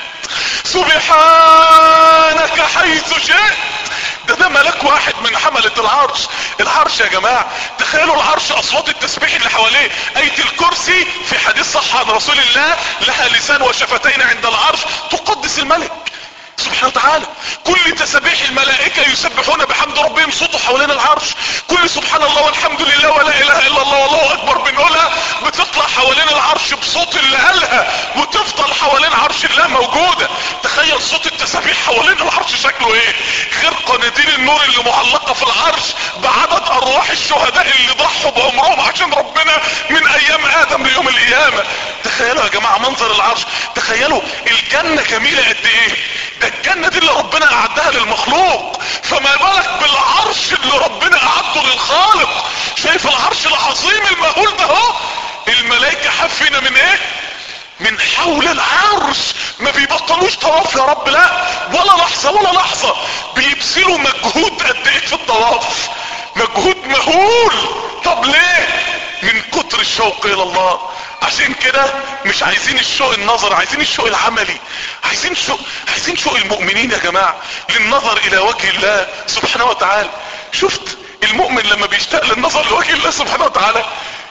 سبحانك حيث شئت ده ده ملك واحد من حملة العرش العرش يا جماعة تخيلوا العرش اصوات التسبيح اللي حواليه اية الكرسي في حديث صح عن رسول الله لها لسان وشفتين عند العرش تقدس الملك سبحانه وتعالى كل تسابيح الملائكة يسبحون بحمد ربهم صوته حوالين العرش كل سبحان الله والحمد لله ولا اله الا الله والله اكبر بنقولها بتطلع حوالين العرش بصوت اللي قالها وتفضل حوالين عرش الله موجودة تخيل صوت التسابيح حوالين العرش شكله ايه غير قناديل النور اللي معلقة في العرش بعدد ارواح الشهداء اللي ضحوا بعمرهم عشان ربنا من ايام ادم ليوم القيامة تخيلوا يا جماعة منظر العرش تخيلوا الجنة جميلة قد ايه ده الجنة دي اللي ربنا اعدها للمخلوق فما بالك بالعرش اللي ربنا اعده للخالق شايف العرش العظيم المهول ده اهو الملائكة حفنا من ايه من حول العرش ما بيبطلوش طواف يا رب لا ولا لحظة ولا لحظة بيبذلوا مجهود قد ايه في الطواف مجهود مهول طب ليه من كتر الشوق الى الله عشان كده مش عايزين الشوق النظر عايزين الشوق العملي عايزين شوق عايزين شوق المؤمنين يا جماعة للنظر الى وجه الله سبحانه وتعالى شفت المؤمن لما بيشتاق للنظر لوجه الله سبحانه وتعالى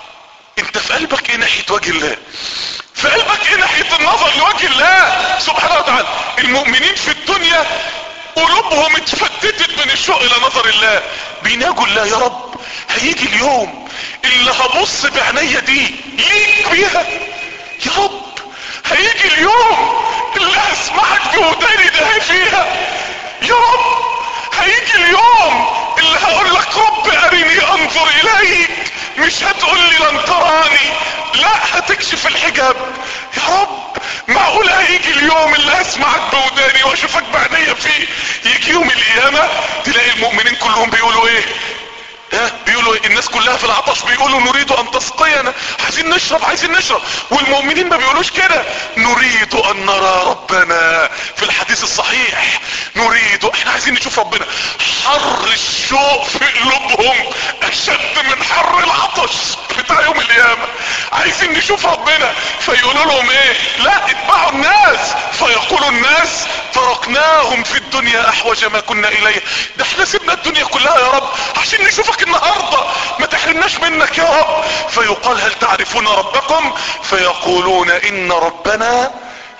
انت في قلبك ايه ناحية وجه الله في قلبك ايه ناحية النظر لوجه الله سبحانه وتعالى المؤمنين في الدنيا قلوبهم اتفتتت من الشوق الى نظر الله بيناجوا الله يا رب هيجي اليوم اللي هبص بعينيا دي ليك بيها يا رب هيجي اليوم اللي هسمعك بوداني ده فيها يا رب هيجي اليوم اللي هقول لك رب ارني انظر اليك مش هتقول لي لن تراني لا هتكشف الحجاب يا رب معقول هيجي اليوم اللي هسمعك بوداني واشوفك بعينيا فيه يجي يوم القيامة تلاقي المؤمنين كلهم بيقولوا ايه ها بيقولوا ايه الناس كلها في العطش بيقولوا نريد ان تسقينا عايزين نشرب عايزين نشرب والمؤمنين ما بيقولوش كده نريد ان نرى ربنا في الحديث الصحيح نريد احنا عايزين نشوف ربنا حر الشوق في قلوبهم اشد من حر العطش بتاع يوم القيامة عايزين نشوف ربنا فيقولوا لهم ايه لا اتبعوا الناس فيقول الناس تركناهم في الدنيا احوج ما كنا اليه ده احنا سيبنا الدنيا كلها يا رب عشان نشوفك النهاردة ما تحرمناش منك يا رب فيقال هل تعرفون ربكم فيقولون ان ربنا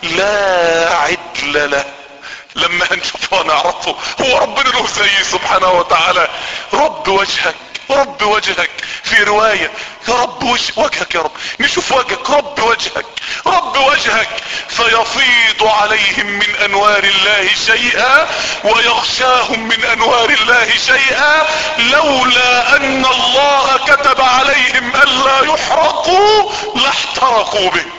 لا عدل له لما هنشوفه ونعرفه هو ربنا له زي سبحانه وتعالى رب وجهك رب وجهك في رواية يا رب وجه وجهك يا رب نشوف وجهك رب وجهك رب وجهك فيفيض عليهم من انوار الله شيئا ويغشاهم من انوار الله شيئا لولا ان الله كتب عليهم الا يحرقوا لاحترقوا به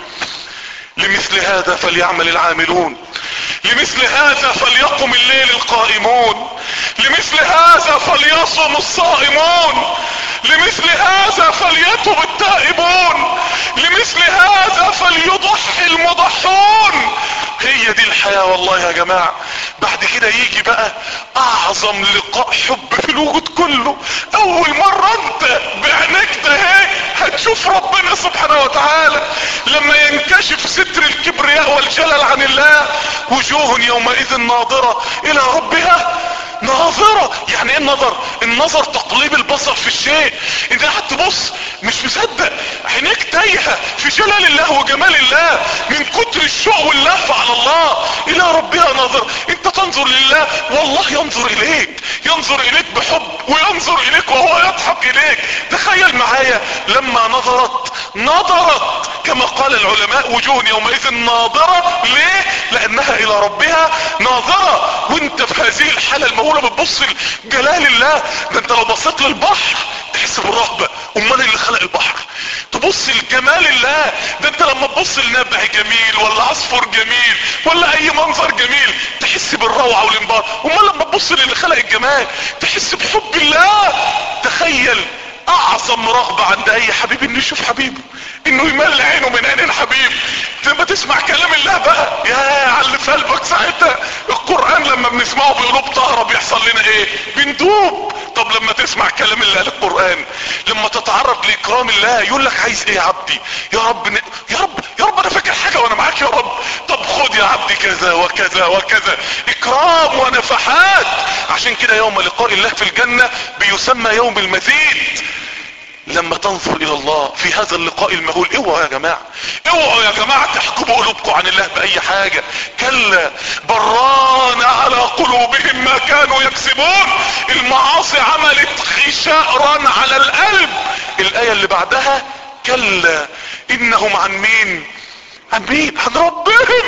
لمثل هذا فليعمل العاملون لمثل هذا فليقم الليل القائمون لمثل هذا فليصم الصائمون لمثل هذا فليتب التائبون لمثل هذا فليضحي المضحون هي دي الحياة والله يا جماعة بعد كده يجي بقى اعظم لقاء حب في الوجود كله اول مرة انت بعينك ده ايه هتشوف ربنا سبحانه وتعالى لما ينكشف ستر الكبرياء والجلال عن الله وجوه يومئذ ناظرة الى ربها ناظرة يعني ايه النظر النظر تقليب البصر في الشيء انت قاعد تبص مش مصدق عينيك تايهة في جلال الله وجمال الله من كتر الشوق واللهفة على الله الى ربها ناظر انت تنظر لله والله ينظر اليك ينظر اليك بحب وينظر اليك وهو يضحك اليك تخيل معايا لما نظرت نظرت كما قال العلماء وجوه يومئذ ناظرة ليه لانها الى ربها ناظرة وانت في هذه الحالة المهولة بتبص لجلال الله ده انت لو بصيت للبحر تحس بالرهبة امال اللي خلق البحر تبص لجمال الله ده انت لما تبص لنبع جميل ولا عصفور جميل ولا اي منظر جميل تحس بالروعة والانبهار امال لما تبص للي خلق الجمال تحس بحب الله تخيل اعظم رغبة عند اي حبيب انه يشوف حبيبه انه يمل عينه من عين الحبيب لما تسمع كلام الله بقى يا على اللي في قلبك ساعتها القرآن لما بنسمعه بقلوب طاهرة بيحصل لنا ايه بندوب طب لما تسمع كلام الله القرآن لما تتعرض لاكرام الله يقول لك عايز ايه يا عبدي يا رب ن... يا رب يا رب انا فاكر حاجة وانا معاك يا رب طب خد يا عبدي كذا وكذا وكذا اكرام ونفحات عشان كده يوم لقاء الله في الجنة بيسمى يوم المزيد لما تنظر الى الله في هذا اللقاء المهول اوعوا يا جماعة اوعوا يا جماعة تحكموا قلوبكم عن الله باي حاجة كلا بران على قلوبهم ما كانوا يكسبون المعاصي عملت غشاء على القلب الاية اللي بعدها كلا انهم عن مين عن مين عن ربهم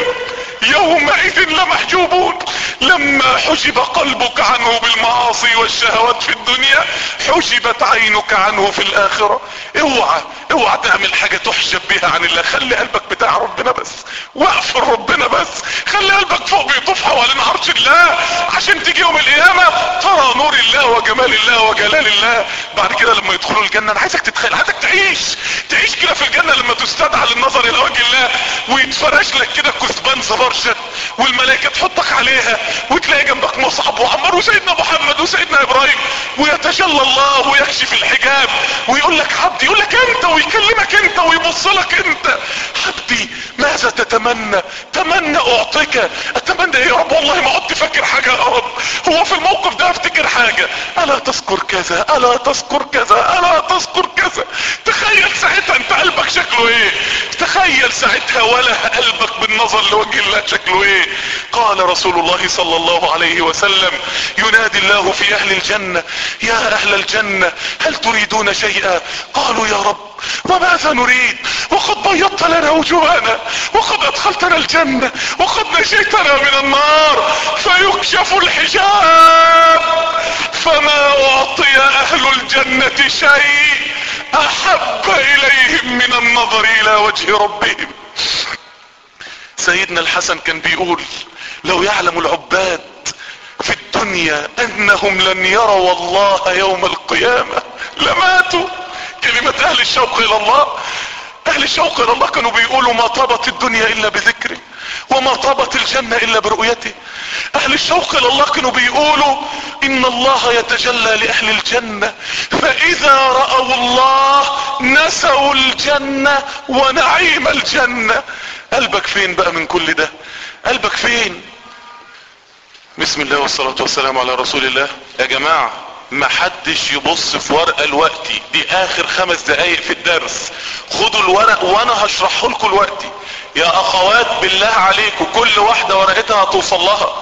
يومئذ لمحجوبون لما حجب قلبك عنه بالمعاصي والشهوات في الدنيا حجبت عينك عنه في الاخرة اوعى اوعى تعمل حاجة تحجب بها عن الله خلي قلبك بتاع ربنا بس واقف ربنا بس خلي قلبك فوق بيطوف حوالين عرش الله عشان تيجي يوم القيامة ترى نور الله وجمال الله وجلال الله بعد كده لما يدخلوا الجنة انا عايزك تتخيل عايزك تعيش تعيش كده في الجنة لما تستدعى للنظر الى وجه الله ويتفرش لك كده كثبان زبرشة والملائكة تحطك عليها وتلاقي جنبك مصعب وعمر وسيدنا محمد وسيدنا ابراهيم ويتجلى الله ويكشف الحجاب ويقول لك عبدي يقول لك انت ويكلمك انت ويبص لك انت عبدي ماذا تتمنى تمنى اعطيك اتمنى ايه يا رب والله ما عدت فاكر حاجة يا رب هو في الموقف ده افتكر حاجة الا تذكر كذا الا تذكر كذا الا تذكر كذا تخيل ساعتها انت قلبك شكله ايه تخيل ساعتها ولا قلبك بالنظر لوجه الله شكله ايه قال رسول الله صلى الله عليه وسلم ينادي الله في اهل الجنة يا اهل الجنة هل تريدون شيئا قالوا يا رب وماذا نريد وقد بيضت لنا وجوهنا وقد ادخلتنا الجنة وقد نجيتنا من النار فيكشف الحجاب فما اعطي اهل الجنة شيء احب اليهم من النظر الى وجه ربهم سيدنا الحسن كان بيقول لو يعلم العباد في الدنيا انهم لن يروا الله يوم القيامة لماتوا كلمة اهل الشوق الى الله اهل الشوق الى الله كانوا بيقولوا ما طابت الدنيا الا بذكره وما طابت الجنة الا برؤيته اهل الشوق الى الله كانوا بيقولوا ان الله يتجلى لاهل الجنة فاذا رأوا الله نسوا الجنة ونعيم الجنة قلبك فين بقى من كل ده قلبك فين بسم الله والصلاة والسلام على رسول الله يا جماعة ما حدش يبص في ورقة الوقتي دي اخر خمس دقايق في الدرس خدوا الورق وانا هشرحه لكم الوقتي يا اخوات بالله عليكم كل واحدة ورقتها هتوصل لها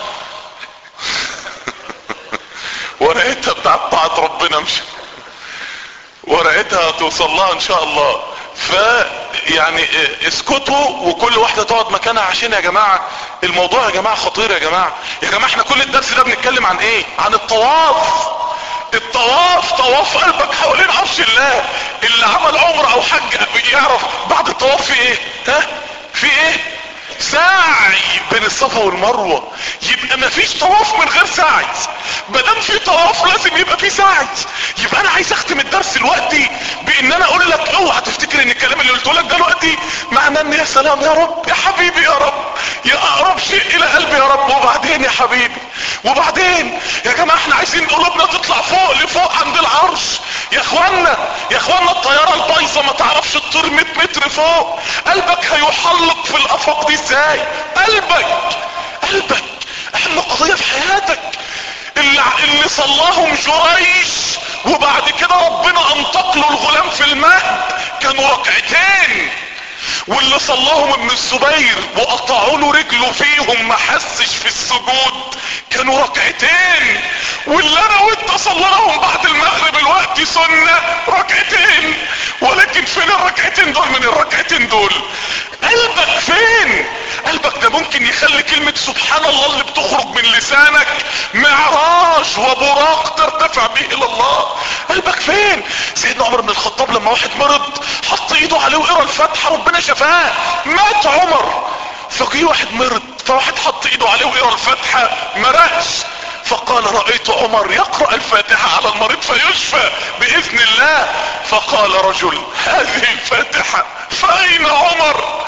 ورقتها بتاعت طاعة ربنا مش ورقتها هتوصل لها ان شاء الله ف يعني اسكتوا وكل واحدة تقعد مكانها عشان يا جماعة الموضوع يا جماعة خطير يا جماعة يا جماعة احنا كل الدرس ده بنتكلم عن ايه عن الطواف الطواف طواف قلبك حوالين عرش الله اللي عمل عمر او حج يعرف بعد الطواف في ايه ها في ايه سعي بين الصفا والمروة يبقى مفيش طواف من غير سعي مادام في طواف لازم يبقى في سعي يبقى انا عايز اختم الدرس دلوقتي بان انا اقول لك اوعى تفتكر ان الكلام اللي قلته لك دلوقتي معناه ان يا سلام يا رب يا حبيبي يا رب يا اقرب شيء الى قلبي يا رب وبعدين يا حبيبي وبعدين يا جماعة احنا عايزين قلوبنا تطلع فوق لفوق عند العرش يا اخوانا يا اخوانا الطيارة البايظة ما تعرفش تطير 100 متر فوق قلبك هيحلق في الافاق دي ازاي قلبك قلبك اهم قضية في حياتك اللي, اللي صلاهم جريش وبعد كده ربنا انطق له الغلام في المهد كانوا ركعتين واللي صلاهم ابن الزبير وقطعوا له رجله فيهم ما حسش في السجود كانوا ركعتين واللي انا وانت صليناهم بعد المغرب الوقت سنة ركعتين ولكن فين الركعتين دول من الركعتين دول قلبك فين قلبك ده ممكن يخلي كلمة سبحان الله اللي بتخرج من لسانك معراج وبراق ترتفع به الى الله قلبك فين سيدنا عمر بن الخطاب لما واحد مرض حط ايده عليه وقرا الفاتحه ربنا شفاه مات عمر فجي واحد مرض فواحد حط ايده عليه وقرا الفاتحه مرقش فقال رأيت عمر يقرأ الفاتحة على المريض فيشفى بإذن الله فقال رجل هذه الفاتحة فأين عمر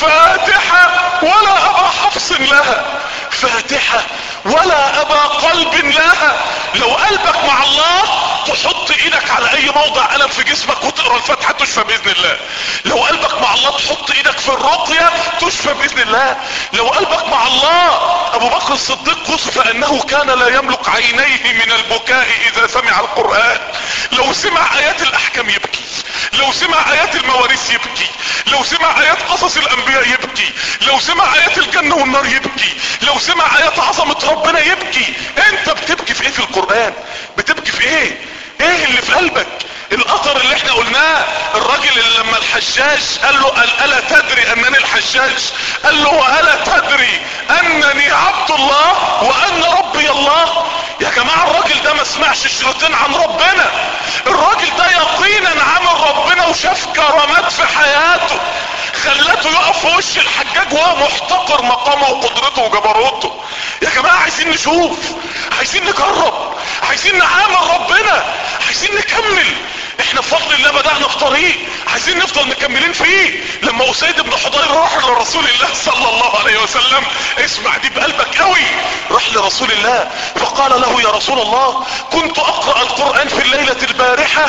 فاتحة ولا أبا حفص لها فاتحة ولا أبا قلب لها لو قلبك مع الله تحط ايدك على اي موضع الم في جسمك وتقرا الفاتحه تشفى باذن الله لو قلبك مع الله تحط ايدك في الرقيه تشفى باذن الله لو قلبك مع الله ابو بكر الصديق وصف انه كان لا يملك عينيه من البكاء اذا سمع القران لو سمع ايات الاحكام يبكي لو سمع ايات المواريث يبكي لو سمع ايات قصص الانبياء يبكي لو سمع ايات الجنه والنار يبكي لو سمع ايات عظمه ربنا يبكي انت بتبكي في ايه في القران بتبكي في ايه ايه اللي في قلبك الاثر اللي احنا قلناه الراجل اللي لما الحشاش قال له قال الا تدري انني الحشاش قال له والا تدري انني عبد الله وان ربي الله يا جماعة الراجل ده ما سمعش شريطين عن ربنا الراجل ده يقينا عمل ربنا وشاف كرامات في حياته خلته يقف في وش الحجاج وهو محتقر مقامه وقدرته وجبروته يا جماعة عايزين نشوف عايزين نجرب عايزين نعامل ربنا عايزين نكمل احنا بفضل الله بدأنا في طريق عايزين نفضل مكملين فيه لما اسيد بن حضير راح لرسول الله صلى الله عليه وسلم اسمع دي بقلبك قوي راح لرسول الله فقال له يا رسول الله كنت اقرأ القرآن في الليلة البارحة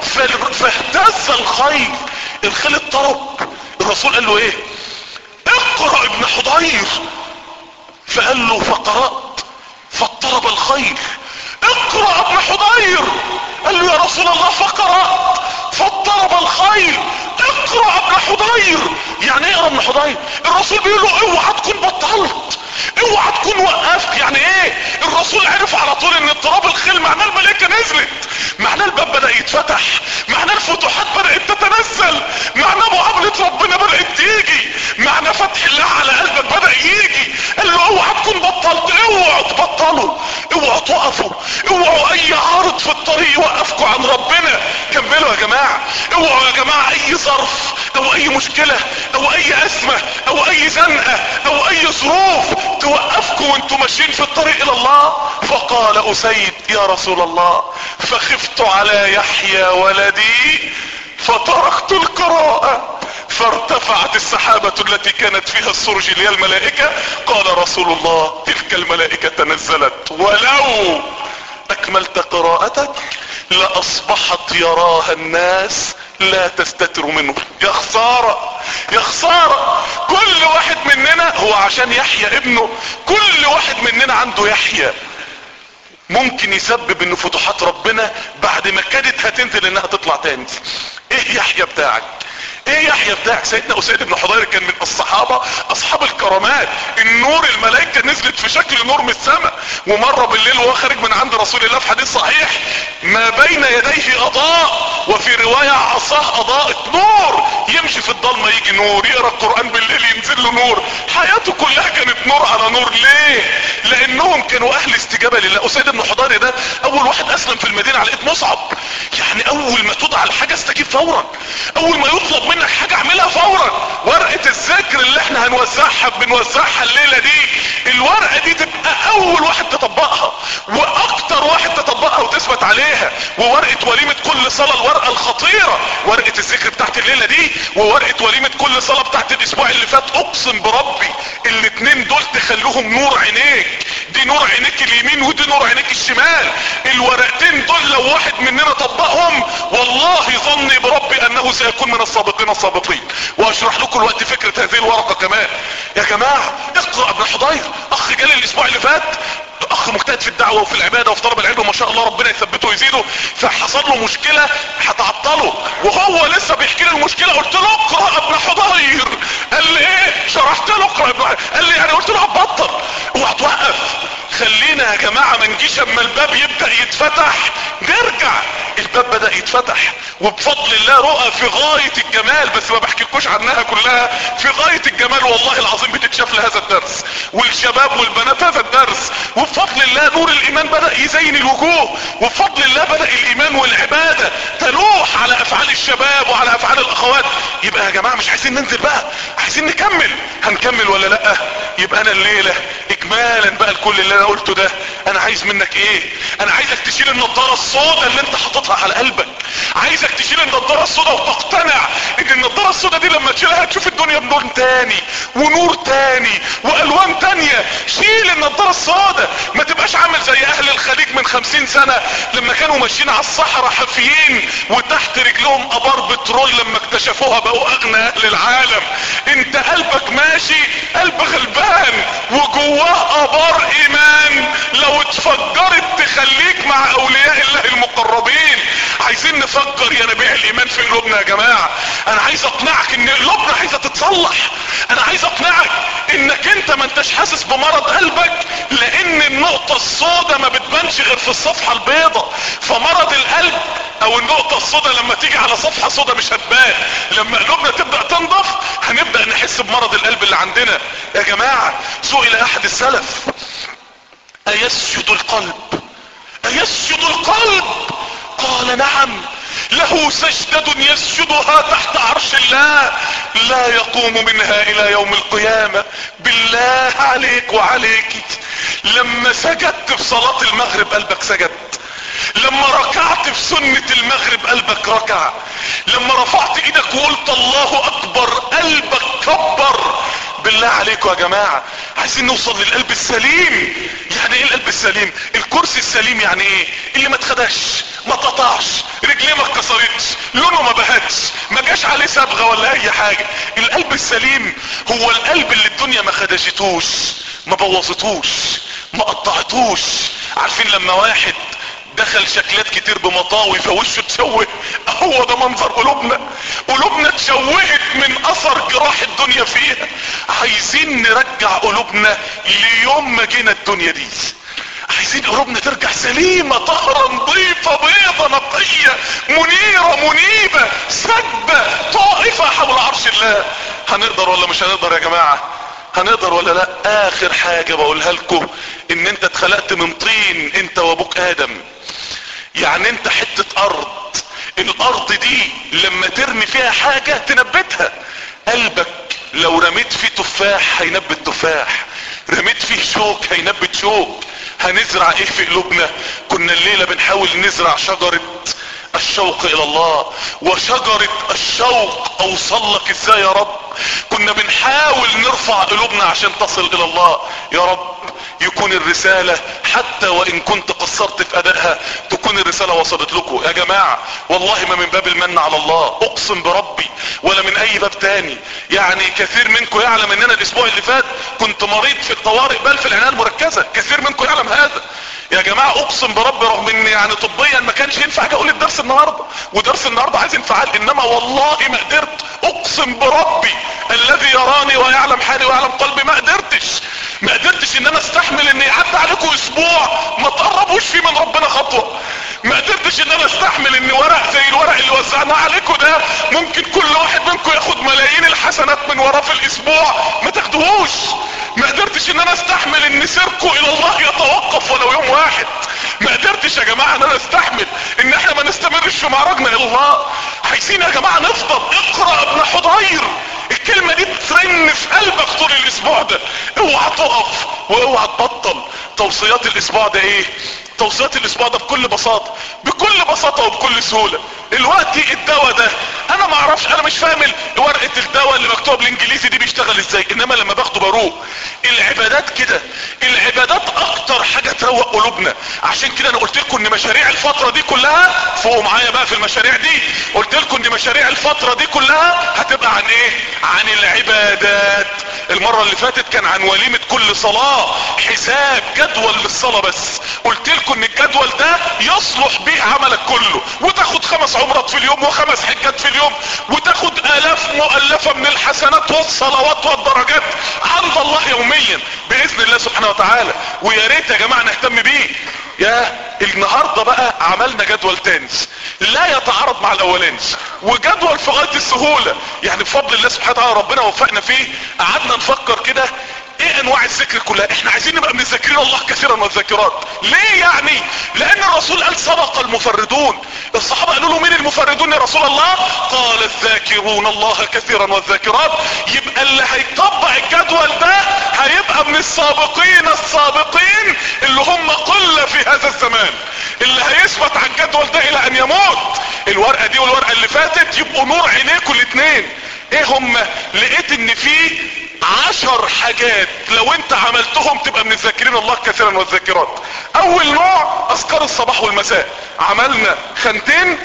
فاهتز الخيل الخيل اضطرب الرسول قال له ايه اقرأ ابن حضير فقال له فقرأت فاضطرب الخيل اقرأ ابن حضير قال له يا رسول الله فقرأت فاضطرب الخيل اقرأ ابن حضير يعني ايه ابن حضير الرسول بيقول له اوعى تكون بطلت اوعى تكون وقفت يعني ايه الرسول عرف على طول ان اضطراب الخيل معناه الملائكة نزلت معناه الباب بدأ يتفتح معناه الفتوحات بدأت تتنزل معناه معاملة ربنا بدأت تيجي معناه فتح الله على قلبك بدأ يجي قال له اوعى تكون بطلت اوعوا تبطلوا اوعوا تقفوا اوعوا اي عارض في الطريق يوقفكم عن ربنا كملوا يا جماعة اوعوا يا جماعة اي ظرف او اي مشكلة او اي ازمة او اي زنقة او اي ظروف توقفكم وانتم ماشيين في الطريق الى الله فقال اسيد يا رسول الله فخفت على يحيى ولدي فتركت القراءة فارتفعت السحابة التي كانت فيها السرج اللي هي الملائكة قال رسول الله تلك الملائكة تنزلت ولو اكملت قراءتك لاصبحت يراها الناس لا تستتر منه يا خسارة يا خسارة كل واحد مننا هو عشان يحيى ابنه كل واحد مننا عنده يحيى ممكن يسبب ان فتوحات ربنا بعد ما كادت هتنزل انها تطلع تاني ايه يحيى بتاعك ايه يحيى بتاعك سيدنا اسيد بن حضير كان من الصحابة اصحاب الكرامات النور الملائكة نزلت في شكل نور من السماء ومرة بالليل وهو خارج من عند رسول الله في حديث صحيح ما بين يديه اضاء وفي رواية عصاه اضاءت نور يمشي في الضلمة يجي نور يقرأ القرآن بالليل ينزل له نور حياته كلها كانت نور على نور ليه لانهم كانوا اهل استجابة لله اسيد بن حضير ده اول واحد اسلم في المدينة على ايد مصعب يعني اول ما تدعى الحاجة استجيب فورا اول ما يطلب منك حاجة اعملها فورا ورقة الذكر اللي احنا هنوزعها بنوزعها الليلة دي الورقة دي تبقى اول واحد تطبقها واكتر واحد تطبقها وتثبت عليها وورقة وليمة كل صلاة الورقة الخطيرة ورقة الذكر بتاعت الليلة دي وورقة وليمة كل صلاة بتاعت الاسبوع اللي فات اقسم بربي الاتنين دول تخلوهم نور عينيك دي نور عينيك اليمين ودي نور عينيك الشمال الورقتين دول لو واحد مننا طبقهم والله ظني بربي انه سيكون من السابقين السابقين واشرح لكم الوقت فكرة هذه الورقة كمان يا جماعة اقرأ ابن حضير اخ جالي الاسبوع اللي فات اخ مجتهد في الدعوة وفي العبادة وفي طلب العلم وما شاء الله ربنا يثبته ويزيده فحصل له مشكلة هتعطله وهو لسه بيحكي لي المشكلة قلت له اقرأ ابن حضير قال لي ايه شرحت له اقرأ ابن حضير قال لي يعني قلت له هتبطل اوعى توقف خلينا يا جماعة ما نجيش اما الباب يبدأ يتفتح نرجع الباب بدأ يتفتح وبفضل الله رؤى في غاية الجمال بس ما بحكيلكوش عنها كلها في غاية الجمال والله العظيم بتتشاف لهذا الدرس والشباب والبنات هذا الدرس وبفضل الله نور الايمان بدأ يزين الوجوه وبفضل الله بدأ الايمان والعبادة تلوح على افعال الشباب وعلى افعال الاخوات يبقى يا جماعة مش عايزين ننزل بقى عايزين نكمل هنكمل ولا لا يبقى انا الليلة اجمالا بقى لكل اللي انا قلته ده انا عايز منك ايه انا عايزك تشيل النضارة السوداء اللي انت حاططها على قلبك عايزك تشيل النضارة السوداء وتقتنع ان النضارة السوداء دي لما تشيلها هتشوف الدنيا بلون تاني ونور تاني والوان تانية شيل النضارة السوداء ما تبقاش عامل زي اهل الخليج من خمسين سنة لما كانوا ماشيين على الصحراء حافيين وتحت رجلهم ابار بترول لما اكتشفوها بقوا اغنى اهل العالم انت قلبك ماشي قلب غلبان وجواه ابار ايمان لو اتفجرت تخليك مع اولياء الله المقربين عايزين نفكر يا نبيع الايمان في قلوبنا يا جماعة انا عايز اقنعك ان قلوبنا عايزة تتصلح انا عايز اقنعك انك انت ما انتش حاسس بمرض قلبك لان النقطة السوداء ما بتبانش غير في الصفحة البيضاء فمرض القلب او النقطة السوداء لما تيجي على صفحة سوداء مش هتبان لما قلوبنا تبدأ تنضف هنبدأ نحس بمرض القلب اللي عندنا يا جماعة سئل احد السلف ايسجد القلب ايسجد القلب قال نعم له سجدة يسجدها تحت عرش الله لا يقوم منها الى يوم القيامة بالله عليك وعليك لما سجدت في صلاة المغرب قلبك سجد لما ركعت في سنة المغرب قلبك ركع لما رفعت ايدك وقلت الله اكبر قلبك كبر بالله عليكم يا جماعة عايزين نوصل للقلب السليم يعني ايه القلب السليم الكرسي السليم يعني ايه اللي ما اتخدش ما اتقطعش رجليه ما اتكسرتش لونه ما بهتش ما جاش عليه صبغه ولا اي حاجة القلب السليم هو القلب اللي الدنيا ما خدشتوش ما بوظتوش ما قطعتوش عارفين لما واحد دخل شكلات كتير بمطاوي فوشه اتشوه هو ده منظر قلوبنا قلوبنا اتشوهت من اثر جراح الدنيا فيها عايزين نرجع قلوبنا ليوم ما جينا الدنيا دي عايزين قلوبنا ترجع سليمة طهرة نظيفة بيضة نقية منيرة منيبة سجدة طائفة حول عرش الله هنقدر ولا مش هنقدر يا جماعة هنقدر ولا لا اخر حاجة بقولها لكم ان انت اتخلقت من طين انت وابوك ادم يعني انت حتة ارض الارض دي لما ترمي فيها حاجة تنبتها قلبك لو رميت فيه تفاح هينبت تفاح رميت فيه شوك هينبت شوك هنزرع ايه في قلوبنا كنا الليلة بنحاول نزرع شجرة الشوق الى الله وشجرة الشوق اوصل لك ازاي يا رب كنا بنحاول نرفع قلوبنا عشان تصل الى الله يا رب يكون الرسالة حتى وان كنت قصرت في ادائها تكون الرسالة وصلت لكم يا جماعة والله ما من باب المن على الله اقسم بربي ولا من اي باب تاني يعني كثير منكم يعلم ان انا الاسبوع اللي فات كنت مريض في الطوارئ بل في العناية المركزة كثير منكم يعلم هذا يا جماعة اقسم بربي رغم ان يعني طبيا ما كانش ينفع اجي اقول الدرس النهاردة ودرس النهاردة عايز انفعال انما والله ما قدرت اقسم بربي الذي يراني ويعلم حالي ويعلم قلبي ما قدرتش ما قدرتش ان انا استحمل ان يعدي عليكم اسبوع ما تقربوش فيه من ربنا خطوة ما قدرتش ان انا استحمل ان ورق زي الورق اللي وزعناه عليكم ده ممكن كل واحد منكم ياخد ملايين الحسنات من وراه في الاسبوع ما تاخدوهوش ما قدرتش ان انا استحمل ان سيركم الى الله يتوقف ولو يوم واحد ما قدرتش يا جماعة ان انا استحمل ان احنا ما نستمرش في معرجنا الى الله عايزين يا جماعة نفضل اقرأ ابن حضير الكلمة دي ترن في قلبك طول الاسبوع ده اوعى تقف واوعى تبطل توصيات الاسبوع ده ايه توصيات الاسبوع ده بكل بساطة بكل بساطة وبكل سهولة دلوقتي الدواء ده انا ما اعرفش انا مش فاهم ورقة الدواء اللي مكتوب بالانجليزي دي بيشتغل ازاي انما لما باخده بروق العبادات كده العبادات اكتر حاجة تروق قلوبنا عشان كده انا قلت لكم ان مشاريع الفترة دي كلها فوقوا معايا بقى في المشاريع دي قلت لكم ان مشاريع الفترة دي كلها هتبقى عن ايه عن العبادات المرة اللي فاتت كان عن وليمة كل صلاة حساب جدول للصلاة بس قلت لكم ان الجدول ده يصلح بيه عملك كله وتاخد خمس عمرات في اليوم وخمس حجات في اليوم وتاخد الاف مؤلفة من الحسنات والصلوات والدرجات عند الله يوميا باذن الله سبحانه وتعالى ويا ريت يا جماعة نهتم بيه يا النهاردة بقى عملنا جدول تاني لا يتعارض مع الاولاني وجدول في غاية السهولة يعني بفضل الله سبحانه وتعالى ربنا وفقنا فيه قعدنا نفكر كده ايه انواع الذكر كلها احنا عايزين نبقى من الذاكرين الله كثيرا والذاكرات ليه يعني لان الرسول قال سبق المفردون الصحابة قالوا له مين المفردون يا رسول الله قال الذاكرون الله كثيرا والذاكرات يبقى اللي هيطبق الجدول ده هيبقى من السابقين السابقين اللي هم قلة في هذا الزمان اللي هيثبت على الجدول ده الى ان يموت الورقة دي والورقة اللي فاتت يبقوا نور عينيكم الاتنين ايه هم لقيت ان في عشر حاجات لو انت عملتهم تبقى من الذاكرين الله كثيرا والذاكرات اول نوع اذكار الصباح والمساء عملنا خانتين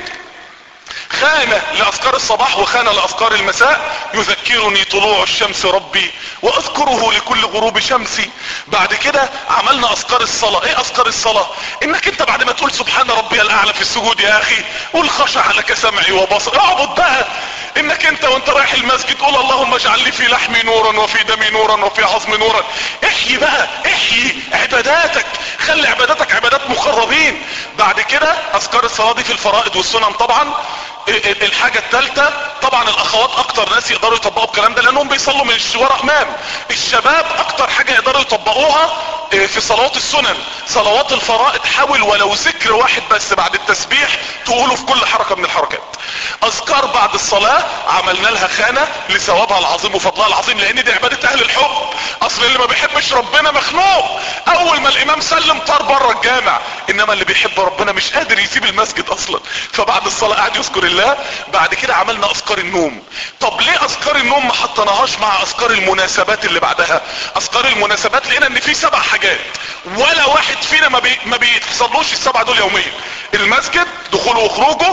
خانة لأذكار الصباح وخانة لأذكار المساء يذكرني طلوع الشمس ربي وأذكره لكل غروب شمسي بعد كده عملنا أذكار الصلاة ايه أذكار الصلاة انك انت بعد ما تقول سبحان ربي الأعلى في السجود يا أخي قول خشع لك سمعي وبصري اعبد بقى انك انت وانت رايح المسجد قول اللهم اجعل لي في لحمي نورا وفي دمي نورا وفي عظمي نورا احيي بقى احيي عباداتك خلي عباداتك عبادات مقربين بعد كده اذكار الصلاة دي في الفرائض والسنن طبعا الحاجة الثالثة طبعا الاخوات اكتر ناس يقدروا يطبقوا الكلام ده لانهم بيصلوا من ورا امام الشباب اكتر حاجة يقدروا يطبقوها في صلوات السنن صلوات الفرائض حاول ولو ذكر واحد بس بعد التسبيح تقوله في كل حركة من الحركات اذكار بعد الصلاة عملنا لها خانة لثوابها العظيم وفضلها العظيم لان دي عبادة اهل الحب اصل اللي ما بيحبش ربنا مخنوق اول ما الامام سلم طار بره الجامع انما اللي بيحب ربنا مش قادر يسيب المسجد اصلا فبعد الصلاة قاعد يذكر الله بعد كده عملنا اذكار النوم طب ليه اذكار النوم ما حطيناهاش مع اذكار المناسبات اللي بعدها اذكار المناسبات لقينا ان في سبع حاجات ولا واحد فينا ما, بي ما بيتحصلوش السبع دول يوميا المسجد دخوله وخروجه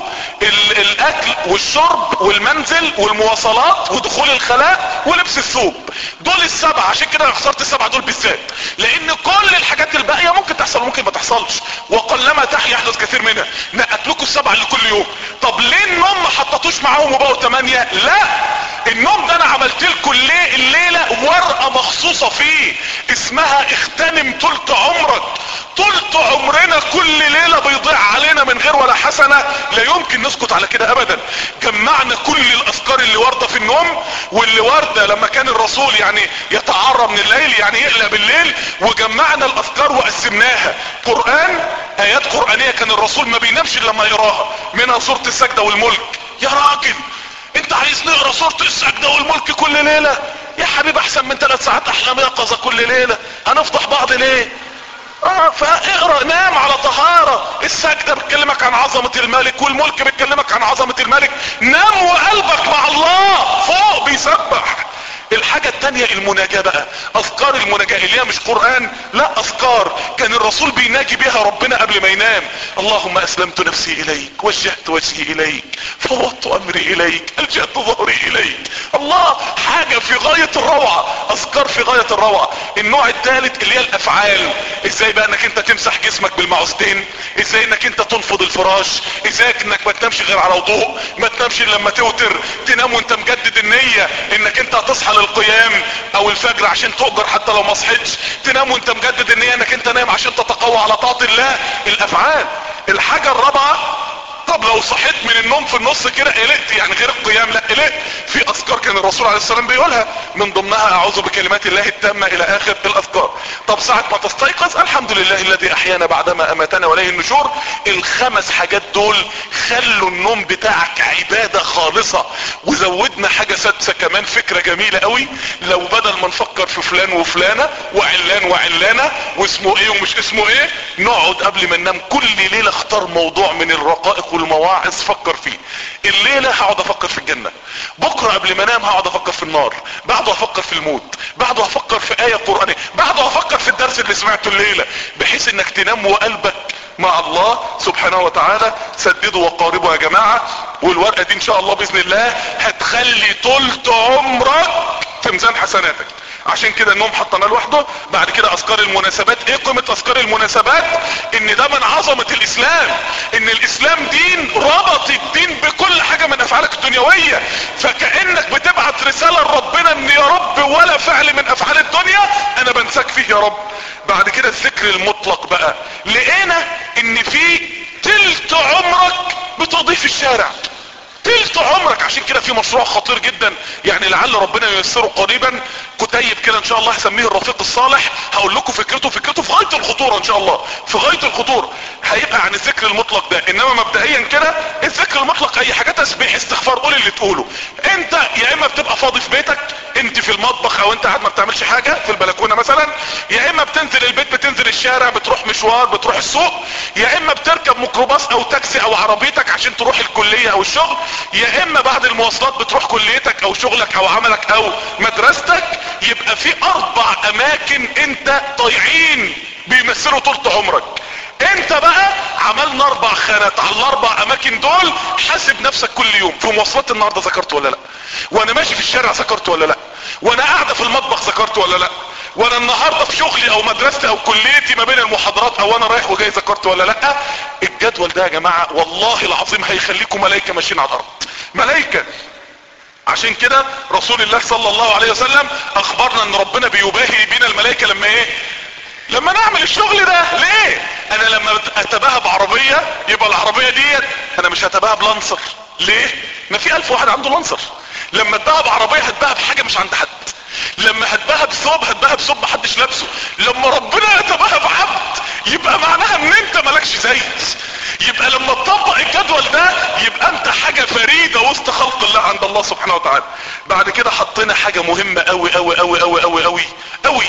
الاكل والشرب والمنزل والمواصلات ودخول الخلاء ولبس الثوب دول السبع عشان كده انا اخترت السبع دول بالذات لان كل الحاجات الباقيه ممكن تحصل وممكن ما تحصلش وقلما تحيا يحدث كثير منها نقت لكم السبع اللي كل يوم طب ليه النوم ما حطيتوش معاهم وبقوا ثمانية لا النوم ده انا عملت لكم ليه الليلة ورقة مخصوصة فيه اسمها اغتنم تلت عمرك تلت عمرنا كل ليلة بيضيع علينا من غير ولا حسنة لا يمكن نسكت على كده ابدا جمعنا كل الاذكار اللي واردة في النوم واللي واردة لما كان الرسول يعني يتعرى من الليل يعني يقلق بالليل وجمعنا الاذكار وقسمناها قرآن ايات قرآنية كان الرسول ما بينامش لما يقراها منها سورة السجدة والملك يا راجل انت عايز نقرا سورة السجدة والملك كل ليلة يا حبيب احسن من ثلاث ساعات احلام يقظة كل ليلة هنفضح بعض ليه اه فاقرا نام على طهارة السجدة بتكلمك عن عظمة الملك والملك بتكلمك عن عظمة الملك نام وقلبك مع الله فوق بيسبح الحاجة التانية المناجاة بقى اذكار المناجاة اللي هي مش قرآن لا اذكار كان الرسول بيناجي بها ربنا قبل ما ينام اللهم اسلمت نفسي اليك وجهت وجهي اليك فوضت امري اليك الجأت ظهري اليك الله حاجة في غاية الروعة اذكار في غاية الروعة النوع الثالث اللي هي الافعال ازاي بقى انك انت تمسح جسمك بالمعوذتين ازاي انك انت تنفض الفراش ازاي انك ما تنامش غير على وضوء ما تنامش لما توتر تنام وانت مجدد النية انك انت هتصحى للقيام او الفجر عشان تؤجر حتى لو ما صحيتش تنام وانت مجدد النية انك انت نايم عشان تتقوى على طاعة الله الافعال الحاجة الرابعة طب لو صحيت من النوم في النص كده قلقت يعني غير القيام لا قلقت في اذكار كان الرسول عليه السلام بيقولها من ضمنها اعوذ بكلمات الله التامة الى اخر الاذكار طب ساعة ما تستيقظ الحمد لله الذي احيانا بعدما اماتنا واليه النشور الخمس حاجات دول خلوا النوم بتاعك عبادة خالصة وزودنا حاجة سادسة كمان فكرة جميلة قوي لو بدل ما نفكر في فلان وفلانة وعلان وعلانة واسمه ايه ومش اسمه ايه نقعد قبل ما ننام كل ليلة اختار موضوع من الرقائق والمواعظ فكر فيه الليلة هقعد افكر في الجنة بكرة قبل ما انام هقعد افكر في النار بعده هفكر في الموت بعده هفكر في آية قرآنية بعده هفكر في الدرس اللي سمعته الليلة بحيث انك تنام وقلبك مع الله سبحانه وتعالى سددوا وقاربوا يا جماعة والورقة دي ان شاء الله باذن الله هتخلي طولت عمرك في ميزان حسناتك عشان كده النوم حطنا لوحده بعد كده اذكار المناسبات ايه قيمة اذكار المناسبات ان ده من عظمة الاسلام ان الاسلام دين ربط الدين بكل حاجة من افعالك الدنيوية فكأنك بتبعت رسالة لربنا ان يا رب ولا فعل من افعال الدنيا انا بنساك فيه يا رب بعد كده الذكر المطلق بقى لقينا ان في تلت عمرك بتقضيه في الشارع تلت عمرك عشان كده في مشروع خطير جدا يعني لعل ربنا ييسره قريبا كتيب كده ان شاء الله هسميه الرفيق الصالح هقول لكم فكرته فكرته في غايه الخطوره ان شاء الله في غايه الخطوره هيبقى عن الذكر المطلق ده انما مبدئيا كده الذكر المطلق اي حاجه تسبيح استغفار قول اللي تقوله انت يا اما بتبقى فاضي في بيتك انت في المطبخ او انت قاعد ما بتعملش حاجه في البلكونه مثلا يا اما بتنزل البيت بتنزل الشارع بتروح مشوار بتروح السوق يا اما بتركب ميكروباص او تاكسي او عربيتك عشان تروح الكليه او الشغل يا اما بعد المواصلات بتروح كليتك او شغلك او عملك او مدرستك يبقى في اربع اماكن انت ضايعين بيمثلوا طولة عمرك انت بقى عملنا اربع خانات على الاربع اماكن دول حاسب نفسك كل يوم في مواصلات النهارده ذكرت ولا لا وانا ماشي في الشارع ذكرت ولا لا وانا قاعده في المطبخ ذكرت ولا لا وانا النهارده في شغلي او مدرستي او كليتي ما بين المحاضرات او انا رايح وجاي ذكرت ولا لا الجدول ده يا جماعه والله العظيم هيخليكم ملائكه ماشيين على الارض ملائكه عشان كده رسول الله صلى الله عليه وسلم اخبرنا ان ربنا بيباهي بينا الملائكه لما ايه لما نعمل الشغل ده ليه انا لما اتباهى بعربية يبقى العربية ديت انا مش هتباهى بلانسر ليه ما في الف واحد عنده لانسر لما اتباهى بعربية هتباهى بحاجة مش عند حد لما هتباهى بثوب هتباهى بثوب محدش لابسه لما ربنا يتباهى بعبد يبقى معناها ان انت مالكش زي يبقى لما تطبق الجدول ده يبقى انت حاجة فريدة وسط خلق الله عند الله سبحانه وتعالى بعد كده حطينا حاجة مهمة قوي قوي قوي قوي قوي قوي قوي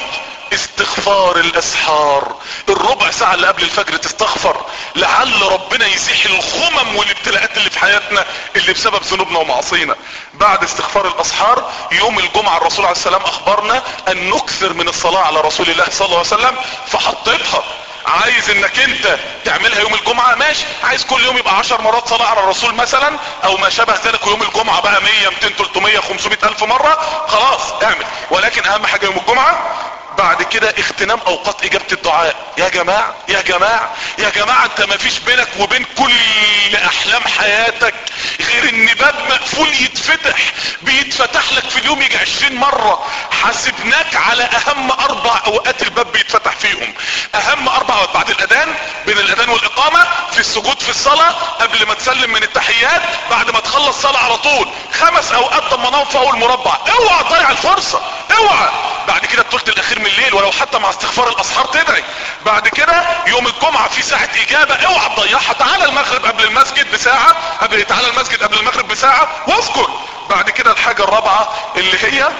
استغفار الاسحار الربع ساعة اللي قبل الفجر تستغفر لعل ربنا يزيح الخمم والابتلاءات اللي في حياتنا اللي بسبب ذنوبنا ومعاصينا بعد استغفار الاسحار يوم الجمعة الرسول عليه السلام اخبرنا ان نكثر من الصلاة على رسول الله صلى الله عليه وسلم فحطيتها عايز انك انت تعملها يوم الجمعة ماشي عايز كل يوم يبقى عشر مرات صلاة على الرسول مثلا او ما شابه ذلك ويوم الجمعة بقى 100 200 300 500 الف مرة خلاص اعمل ولكن اهم حاجة يوم الجمعة بعد كده اغتنام اوقات اجابة الدعاء يا جماعة يا جماعة يا جماعة انت ما فيش بينك وبين كل احلام حياتك غير ان باب مقفول يتفتح بيتفتح لك في اليوم يجي عشرين مرة حاسبناك على اهم اربع اوقات الباب بيتفتح فيهم اهم اربع اوقات بعد الاذان بين الاذان والاقامة في السجود في الصلاة قبل ما تسلم من التحيات بعد ما تخلص صلاة على طول خمس اوقات ضمناهم في اول مربع اوعى تضيع الفرصة اوعى بعد كده الثلث الاخير من الليل ولو حتى مع استغفار الاسحار تدعي بعد كده يوم الجمعة في ساعة اجابة اوعى تضيعها تعالى المغرب قبل المسجد بساعة قبل تعالى المسجد قبل المغرب بساعة واذكر بعد كده الحاجة الرابعة اللي هي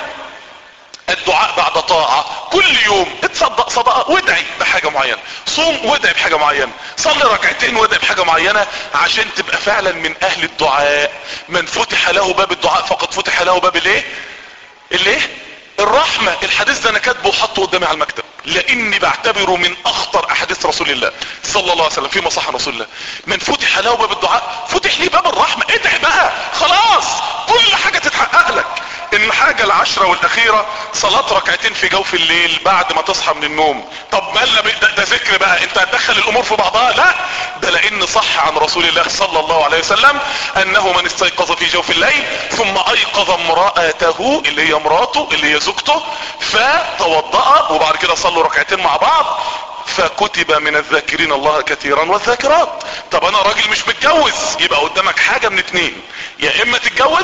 الدعاء بعد طاعة كل يوم اتصدق صدقة وادعي بحاجة معينة صوم وادعي بحاجة معينة صلي ركعتين وادعي بحاجة معينة عشان تبقى فعلا من اهل الدعاء من فتح له باب الدعاء فقد فتح له باب الايه الايه الرحمة الحديث ده انا كاتبه وحطه قدامي على المكتب لاني بعتبره من اخطر احاديث رسول الله صلى الله عليه وسلم في مصحة رسول الله من فتح له باب الدعاء فتح لي باب الرحمة ادعي بقى خلاص كل حاجة تتحقق لك الحاجة العشرة والاخيرة صلاة ركعتين في جوف الليل بعد ما تصحى من النوم طب مالا ده, ده ذكر بقى انت هتدخل الامور في بعضها لا ده لان صح عن رسول الله صلى الله عليه وسلم انه من استيقظ في جوف الليل ثم ايقظ امرأته اللي هي مراته اللي هي زوجته فتوضأ وبعد كده صلوا ركعتين مع بعض فكتب من الذاكرين الله كثيرا والذاكرات طب انا راجل مش متجوز يبقى قدامك حاجة من اتنين يا اما تتجوز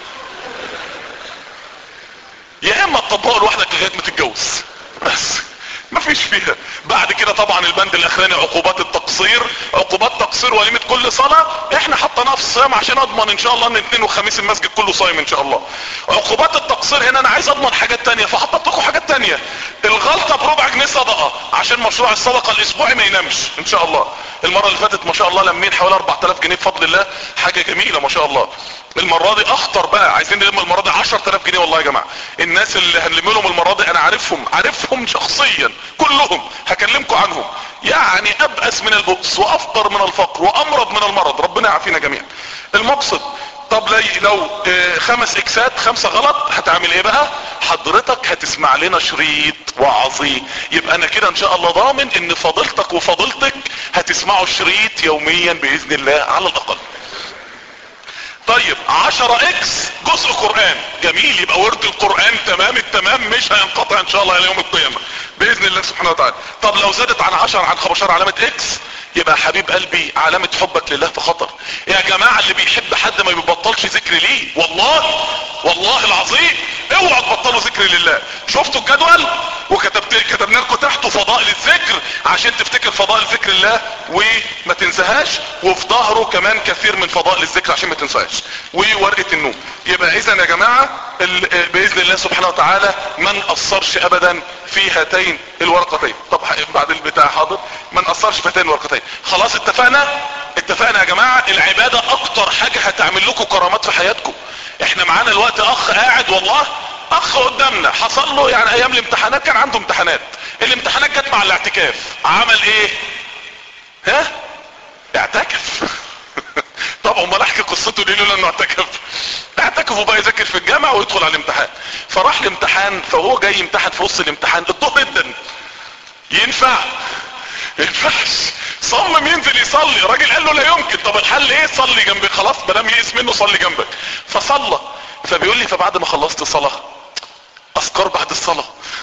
يا اما تطبقه لوحدك لغايه ما تتجوز بس مفيش فيها بعد كده طبعا البند الاخراني عقوبات التقصير عقوبات تقصير وليمة كل صلاة احنا حطيناها في الصيام عشان اضمن ان شاء الله ان اثنين وخميس المسجد كله صايم ان شاء الله عقوبات التقصير هنا انا عايز اضمن حاجات تانية فحطيت لكم حاجات تانية الغلطة بربع جنيه صدقة عشان مشروع الصدقة الاسبوعي ما ينامش ان شاء الله المرة اللي فاتت ما شاء الله لمين حوالي 4000 جنيه بفضل الله حاجة جميلة ما شاء الله المرة دي اخطر بقى عايزين نلم المرة دي 10000 جنيه والله يا جماعة الناس اللي هنلم لهم المرة دي انا عارفهم عارفهم شخصيا كلهم هكلمكم عنهم يعني ابأس من البؤس وافقر من الفقر وامرض من المرض ربنا يعافينا جميعا المقصد طب لي لو اه خمس اكسات خمسة غلط هتعمل ايه بقى حضرتك هتسمع لنا شريط وعظي يبقى انا كده ان شاء الله ضامن ان فضيلتك وفضيلتك هتسمعوا الشريط يوميا باذن الله على الاقل طيب عشرة اكس جزء قرآن جميل يبقى ورد القرآن تمام التمام مش هينقطع ان شاء الله الى يوم القيامة باذن الله سبحانه وتعالى طب لو زادت عن عشر عن خمسة علامة اكس يبقى حبيب قلبي علامة حبك لله في خطر يا جماعة اللي بيحب حد ما بيبطلش ذكر ليه والله والله العظيم اوعوا تبطلوا ذكر لله شفتوا الجدول وكتبت كتبنا لكم تحته فضائل الذكر عشان تفتكر فضائل ذكر الله وما تنساهاش وفي ظهره كمان كثير من فضائل الذكر عشان ما تنساهاش وورقة النوم يبقى اذا يا جماعة ال- باذن الله سبحانه وتعالى ما نقصرش ابدا في هاتين الورقتين طب بعد البتاع حاضر ما نقصرش في هاتين الورقتين خلاص اتفقنا اتفقنا يا جماعة العبادة اكتر حاجة هتعمل لكم كرامات في حياتكم احنا معانا الوقت اخ قاعد والله اخ قدامنا حصل له يعني ايام الامتحانات كان عنده امتحانات الامتحانات جت مع الاعتكاف عمل ايه ها اعتكف طب امال احكي قصته ليه لولا انه اعتكف اعتكف وبقى يذاكر في الجامعه ويدخل على الامتحان فراح الامتحان فهو جاي يمتحن في وسط الامتحان الظهر جدا ينفع ينفعش صمم ينزل يصلي الراجل قال له لا يمكن طب الحل ايه صلي جنبي خلاص مدام يئس منه صلي جنبك فصلى فبيقول لي فبعد ما خلصت الصلاه اذكار بعد الصلاه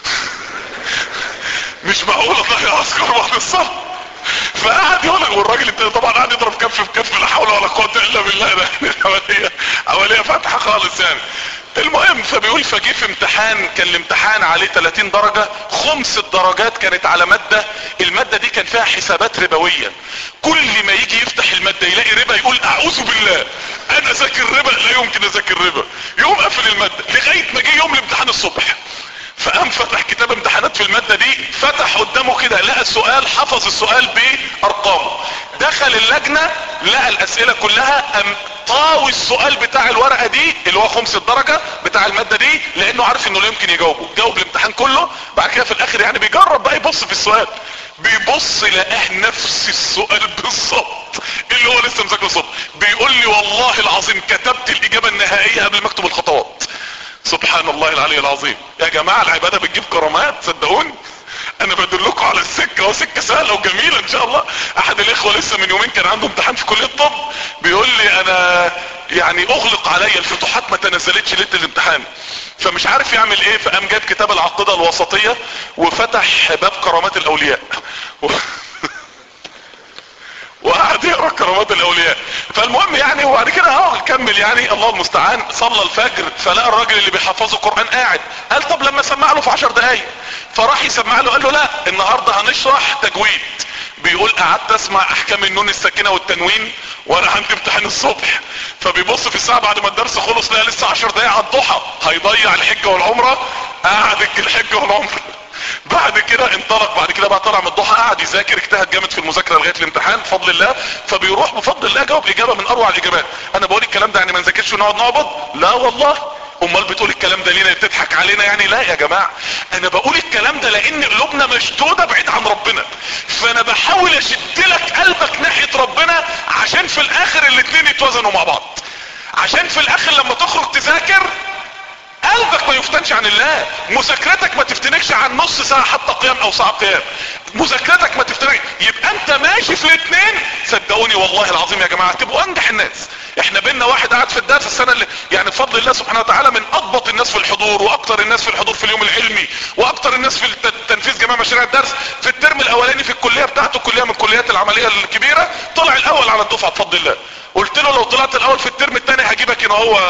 مش معقول اضيع اذكار بعد الصلاه فقعد يقول والراجل التاني طبعا قاعد يضرب كف في كف لا حول ولا قوه الا بالله ده عمليه عمليه فاتحه خالص يعني المهم فبيقول فجه في امتحان كان الامتحان عليه 30 درجة خمس الدرجات كانت على مادة المادة دي كان فيها حسابات ربوية كل ما يجي يفتح المادة يلاقي ربا يقول اعوذ بالله انا ذاكر ربا لا يمكن اذاكر ربا يقوم قافل المادة لغاية ما جه يوم الامتحان الصبح فقام فتح كتاب امتحانات في المادة دي فتح قدامه كده لقى السؤال حفظ السؤال بارقامه دخل اللجنة لقى الاسئلة كلها ام طاوي السؤال بتاع الورقة دي اللي هو خمس الدرجة بتاع المادة دي لانه عارف انه لا يمكن يجاوبه جاوب الامتحان كله بعد كده في الاخر يعني بيجرب بقى يبص في السؤال بيبص لقاه نفس السؤال بالظبط اللي هو لسه مذاكره الصبح بيقول لي والله العظيم كتبت الاجابة النهائية قبل ما اكتب الخطوات سبحان الله العلي العظيم يا جماعة العبادة بتجيب كرامات صدقوني انا بدلكم على السكة وسكة سهلة وجميلة ان شاء الله احد الاخوة لسه من يومين كان عنده امتحان في كلية الطب بيقول لي انا يعني اغلق عليا الفتوحات ما تنزلتش ليلة الامتحان فمش عارف يعمل ايه فقام جاب كتاب العقيدة الوسطية وفتح باب كرامات الاولياء وقعد يقرا كرامات الاولياء فالمهم يعني وبعد كده اه كمل يعني الله المستعان صلى الفجر فلقى الراجل اللي بيحفظه القران قاعد قال طب لما سمع له في عشر دقايق فراح يسمع له قال له لا النهارده هنشرح تجويد بيقول قعدت اسمع احكام النون الساكنه والتنوين وانا عندي امتحان الصبح فبيبص في الساعه بعد ما الدرس خلص لقى لسه 10 دقايق على الضحى هيضيع الحجه والعمره قعد الحجه والعمره بعد كده انطلق بعد كده بقى طلع من الضحى قعد يذاكر اجتهد جامد في المذاكره لغايه الامتحان بفضل الله فبيروح بفضل الله جاوب اجابه من اروع الاجابات انا بقول الكلام ده يعني ما نذاكرش ونقعد نعبد لا والله امال بتقول الكلام ده لينا بتضحك علينا يعني لا يا جماعه انا بقول الكلام ده لان قلوبنا مشدوده بعيد عن ربنا فانا بحاول اشد لك قلبك ناحيه ربنا عشان في الاخر الاتنين يتوازنوا مع بعض عشان في الاخر لما تخرج تذاكر قلبك ما يفتنش عن الله مذاكرتك ما تفتنكش عن نص ساعة حتى قيام او ساعة قيام مذاكرتك ما تفتنك يبقى انت ماشي في الاثنين صدقوني والله العظيم يا جماعة تبقوا انجح الناس احنا بينا واحد قاعد في الدرس السنة اللي يعني بفضل الله سبحانه وتعالى من اضبط الناس في الحضور واكتر الناس في الحضور في اليوم العلمي واكتر الناس في تنفيذ جميع مشاريع الدرس في الترم الاولاني في الكلية بتاعته كلية من الكليات العملية الكبيرة طلع الاول على الدفعة بفضل الله قلت له لو طلعت الاول في الترم الثاني هجيبك هنا هو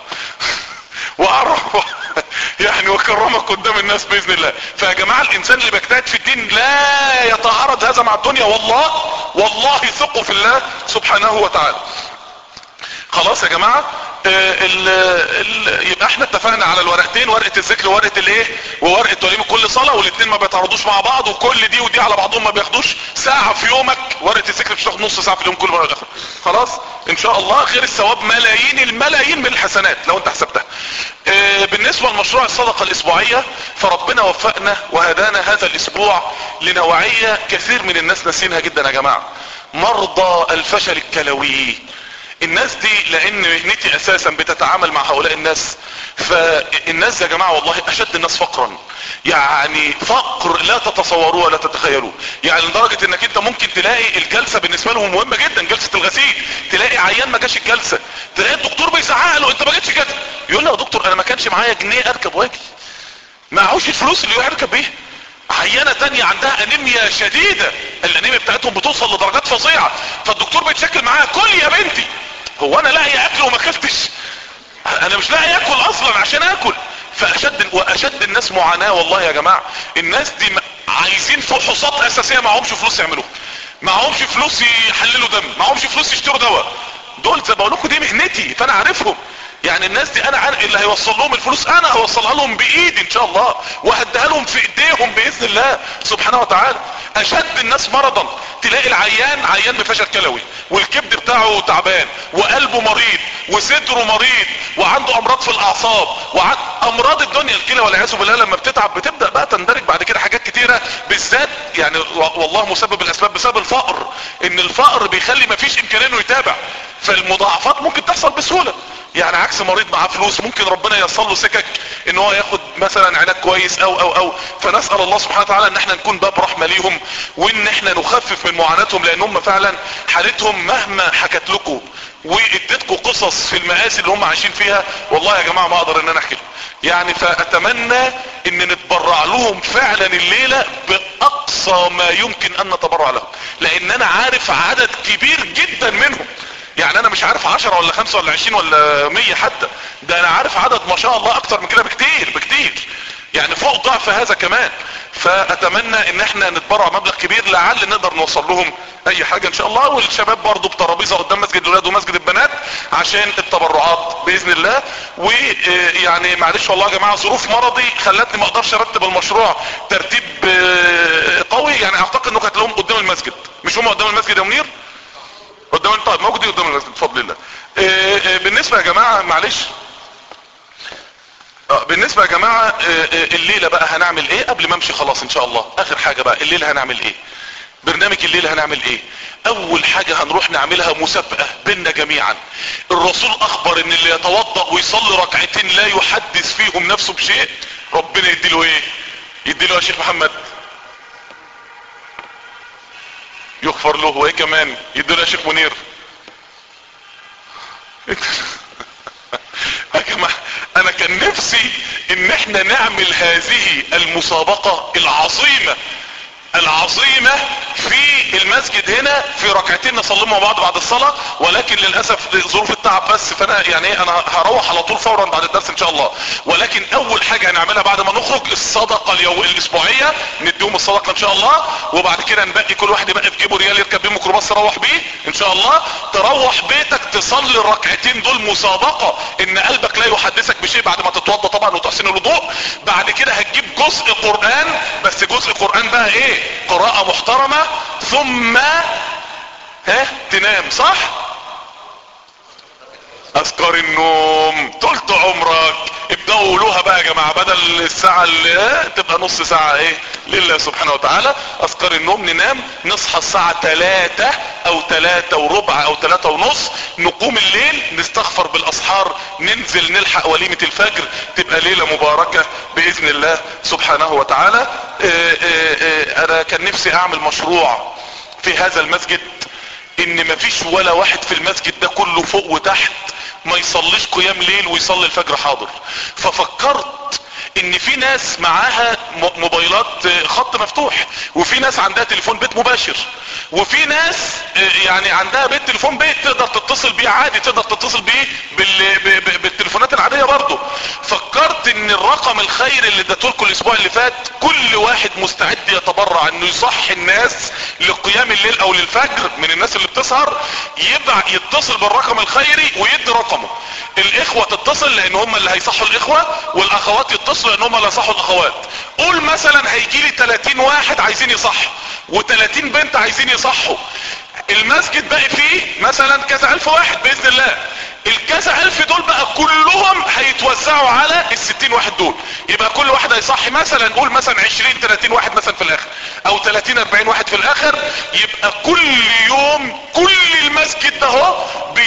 واعرف يعني وكرمك قدام الناس باذن الله فيا جماعة الانسان اللي بيجتهد في الدين لا يتعارض هذا مع الدنيا والله والله ثقوا في الله سبحانه وتعالى خلاص يا جماعة ال ال يبقى احنا اتفقنا على الورقتين ورقة الذكر وورقة الايه وورقة وليمة كل صلاة والاثنين ما بيتعرضوش مع بعض وكل دي ودي على بعضهم ما بياخدوش ساعة في يومك ورقة الذكر بتاخد نص ساعة في اليوم كل مرة الاخر خلاص ان شاء الله غير الثواب ملايين الملايين من الحسنات لو انت حسبتها اه بالنسبة لمشروع الصدقة الاسبوعية فربنا وفقنا وهدانا هذا الاسبوع لنوعية كثير من الناس ناسينها جدا يا جماعة مرضى الفشل الكلوي الناس دي لان مهنتي اساسا بتتعامل مع هؤلاء الناس فالناس يا جماعة والله اشد الناس فقرا يعني فقر لا تتصوروه ولا تتخيلوه يعني لدرجة انك انت ممكن تلاقي الجلسة بالنسبة لهم مهمة جدا جلسة الغسيل تلاقي عيان ما جاش الجلسة تلاقي الدكتور بيزعق له انت ما جيتش كده يقول له يا دكتور انا ما كانش معايا جنيه اركب واجي معهوش الفلوس اللي يركب بيها عيانة تانية عندها انيميا شديدة الانيميا بتاعتهم بتوصل لدرجات فظيعة فالدكتور بيتشكل معاها كل يا بنتي هو انا لاقي اكل وما خفتش انا مش لاقي اكل اصلا عشان اكل فاشد واشد الناس معاناة والله يا جماعة الناس دي عايزين فحوصات اساسية معهمش فلوس يعملوها معهمش فلوس يحللوا دم معهمش فلوس يشتروا دواء دول زي بقول لكم دي مهنتي فانا عارفهم يعني الناس دي انا عارف اللي هيوصل لهم الفلوس انا هوصلها لهم بايدي ان شاء الله وهديها لهم في ايديهم باذن الله سبحانه وتعالى اشد الناس مرضا تلاقي العيان عيان بفشل كلوي والكبد بتاعه تعبان وقلبه مريض وصدره مريض وعنده امراض في الاعصاب وعن امراض الدنيا الكلى والعياذ بالله لما بتتعب بتبدا بقى تندرج بعد كده حاجات كتيره بالذات يعني والله مسبب الاسباب بسبب الفقر ان الفقر بيخلي مفيش امكانيه انه يتابع فالمضاعفات ممكن تحصل بسهوله يعني عكس مريض معاه فلوس ممكن ربنا ييسر له سكك ان هو ياخد مثلا علاج كويس او او او فنسال الله سبحانه وتعالى ان احنا نكون باب رحمه ليهم وان احنا نخفف من معاناتهم لان هم فعلا حالتهم مهما حكت لكم واديتكم قصص في المآسي اللي هم عايشين فيها والله يا جماعه ما اقدر ان انا احكي يعني فاتمنى ان نتبرع لهم فعلا الليله باقصى ما يمكن ان نتبرع لهم لان انا عارف عدد كبير جدا منهم يعني انا مش عارف عشرة ولا خمسة ولا عشرين ولا مية حتى ده انا عارف عدد ما شاء الله اكتر من كده بكتير بكتير يعني فوق ضعف هذا كمان فاتمنى ان احنا نتبرع مبلغ كبير لعل نقدر نوصل لهم اي حاجة ان شاء الله والشباب برضو بترابيزة قدام مسجد الولاد ومسجد البنات عشان التبرعات باذن الله ويعني معلش والله يا جماعة ظروف مرضي خلتني ما اقدرش ارتب المشروع ترتيب قوي يعني اعتقد انكم هتلاقوهم قدام المسجد مش هم قدام المسجد يا منير قدام طيب موجودين قدام المسجد بفضل الله إيه إيه بالنسبة يا جماعة معلش بالنسبة يا جماعة إيه الليلة بقى هنعمل ايه قبل ما امشي خلاص ان شاء الله اخر حاجة بقى الليلة هنعمل ايه برنامج الليلة هنعمل ايه اول حاجة هنروح نعملها مسابقة بيننا جميعا الرسول اخبر ان اللي يتوضأ ويصلي ركعتين لا يحدث فيهم نفسه بشيء ربنا يديله ايه يديله يا شيخ محمد يغفر له وايه كمان يديله يا شيخ منير يا جماعه انا كان نفسي ان احنا نعمل هذه المسابقة العظيمة العظيمة في المسجد هنا في ركعتين نصلي مع بعض بعد الصلاة ولكن للأسف ظروف التعب بس فانا يعني انا هروح على طول فورا بعد الدرس ان شاء الله ولكن اول حاجة هنعملها بعد ما نخرج الصدقة اليوم الاسبوعية نديهم الصدقة ان شاء الله وبعد كده نبقي كل واحد يبقى في جيبه ريال يركب بيه ميكروباص يروح بيه ان شاء الله تروح بيتك تصلي الركعتين دول مسابقة ان قلبك لا يحدثك بشيء بعد ما تتوضى طبعا وتحسن الوضوء بعد كده هتجيب جزء قرآن بس جزء قرآن بقى ايه قراءة محترمة ثم ها تنام صح اذكار النوم طولت عمرك ابدأوا قولوها بقى يا جماعة بدل الساعة اللي تبقى نص ساعة ايه لله سبحانه وتعالى اذكار النوم ننام نصحى الساعة تلاتة او تلاتة وربع او تلاتة ونص نقوم الليل نستغفر بالاسحار ننزل نلحق وليمة الفجر تبقى ليلة مباركة باذن الله سبحانه وتعالى اه اه اه انا كان نفسي اعمل مشروع في هذا المسجد ان مفيش ولا واحد في المسجد ده كله فوق وتحت ما يصليش قيام ليل ويصلي الفجر حاضر ففكرت ان في ناس معاها موبايلات خط مفتوح وفي ناس عندها تليفون بيت مباشر وفي ناس يعني عندها بيت تليفون بيت تقدر تتصل بيه عادي تقدر تتصل بيه بال... بالتليفونات العادية برضه فكرت ان الرقم الخير اللي اديته لكم الاسبوع اللي فات كل واحد مستعد يتبرع انه يصحي الناس لقيام الليل او للفجر من الناس اللي بتسهر يبع يتصل بالرقم الخيري ويدي رقمه الاخوة تتصل لان هم اللي هيصحوا الاخوة والاخوات يتصلوا لان هم اللي هيصحوا الاخوات قول مثلا هيجي لي 30 واحد عايزين يصحوا و30 بنت عايزين يصحوا المسجد باقي فيه مثلا كذا الف واحد باذن الله الكذا الف دول بقى كلهم هيتوزعوا على الستين واحد دول يبقى كل واحد هيصحي مثلا نقول مثلا عشرين تلاتين واحد مثلا في الاخر او تلاتين اربعين واحد في الاخر يبقى كل يوم كل المسجد ده هو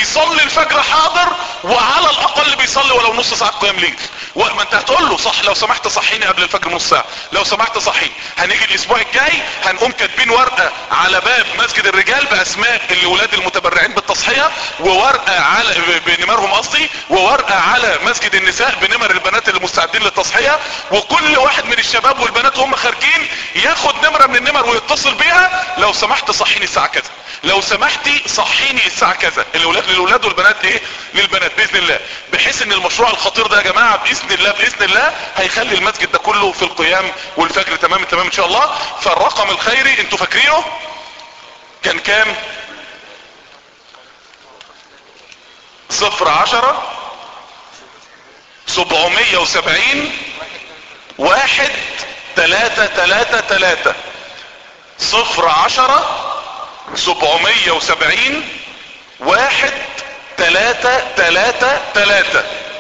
بيصلي الفجر حاضر وعلى الاقل بيصلي ولو نص ساعة قيام ليل وما انت هتقول له صح لو سمحت صحيني قبل الفجر نص ساعة لو سمحت صحيني هنيجي الاسبوع الجاي هنقوم كاتبين ورقة على باب مسجد الرجال باسماء الاولاد المتبرعين بالتصحية وورقة على بنمرهم قصدي وورقة على مسجد النساء بنمر البنات اللي مستعدين للتصحية وكل واحد من الشباب والبنات وهم خارجين ياخد نمرة من النمر ويتصل بيها لو سمحت صحيني الساعة كذا لو سمحتي صحيني الساعة كذا الاولاد للاولاد والبنات ايه للبنات باذن الله بحيث ان المشروع الخطير ده يا جماعة باذن الله باذن الله هيخلي المسجد ده كله في القيام والفجر تمام تمام ان شاء الله فالرقم الخيري انتوا فاكرينه كان كام صفر عشرة سبعمية وسبعين واحد تلاتة تلاتة تلاتة صفر عشرة سبعمية وسبعين واحد تلاتة تلاتة تلاتة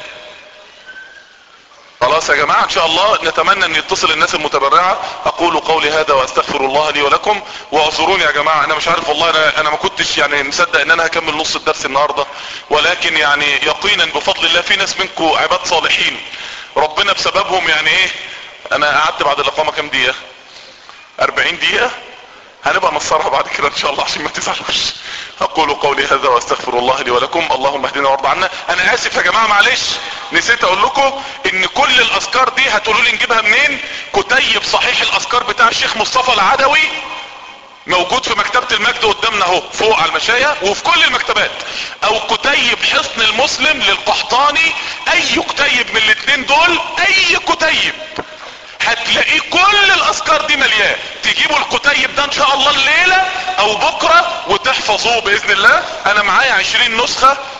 خلاص يا جماعة ان شاء الله نتمنى ان يتصل الناس المتبرعة اقول قولي هذا واستغفر الله لي ولكم واعذروني يا جماعة انا مش عارف والله انا, أنا ما كنتش يعني مصدق ان انا هكمل نص الدرس النهاردة ولكن يعني يقينا بفضل الله في ناس منكم عباد صالحين ربنا بسببهم يعني ايه انا قعدت بعد الاقامة كام دقيقة 40 دقيقة هنبقى نصرها بعد كده ان شاء الله عشان ما تزعلوش اقول قولي هذا واستغفر الله لي ولكم اللهم اهدنا وارض عنا انا اسف يا جماعة معلش نسيت اقول لكم ان كل الاذكار دي هتقولوا لي نجيبها منين كتيب صحيح الاذكار بتاع الشيخ مصطفى العدوي موجود في مكتبة المجد قدامنا اهو فوق على المشاية وفي كل المكتبات او كتيب حصن المسلم للقحطاني اي كتيب من الاتنين دول اي كتيب هتلاقيه كل الاذكار دي ملياه تجيبوا الكتيب ده ان شاء الله الليلة او بكرة وتحفظوه باذن الله انا معايا عشرين نسخة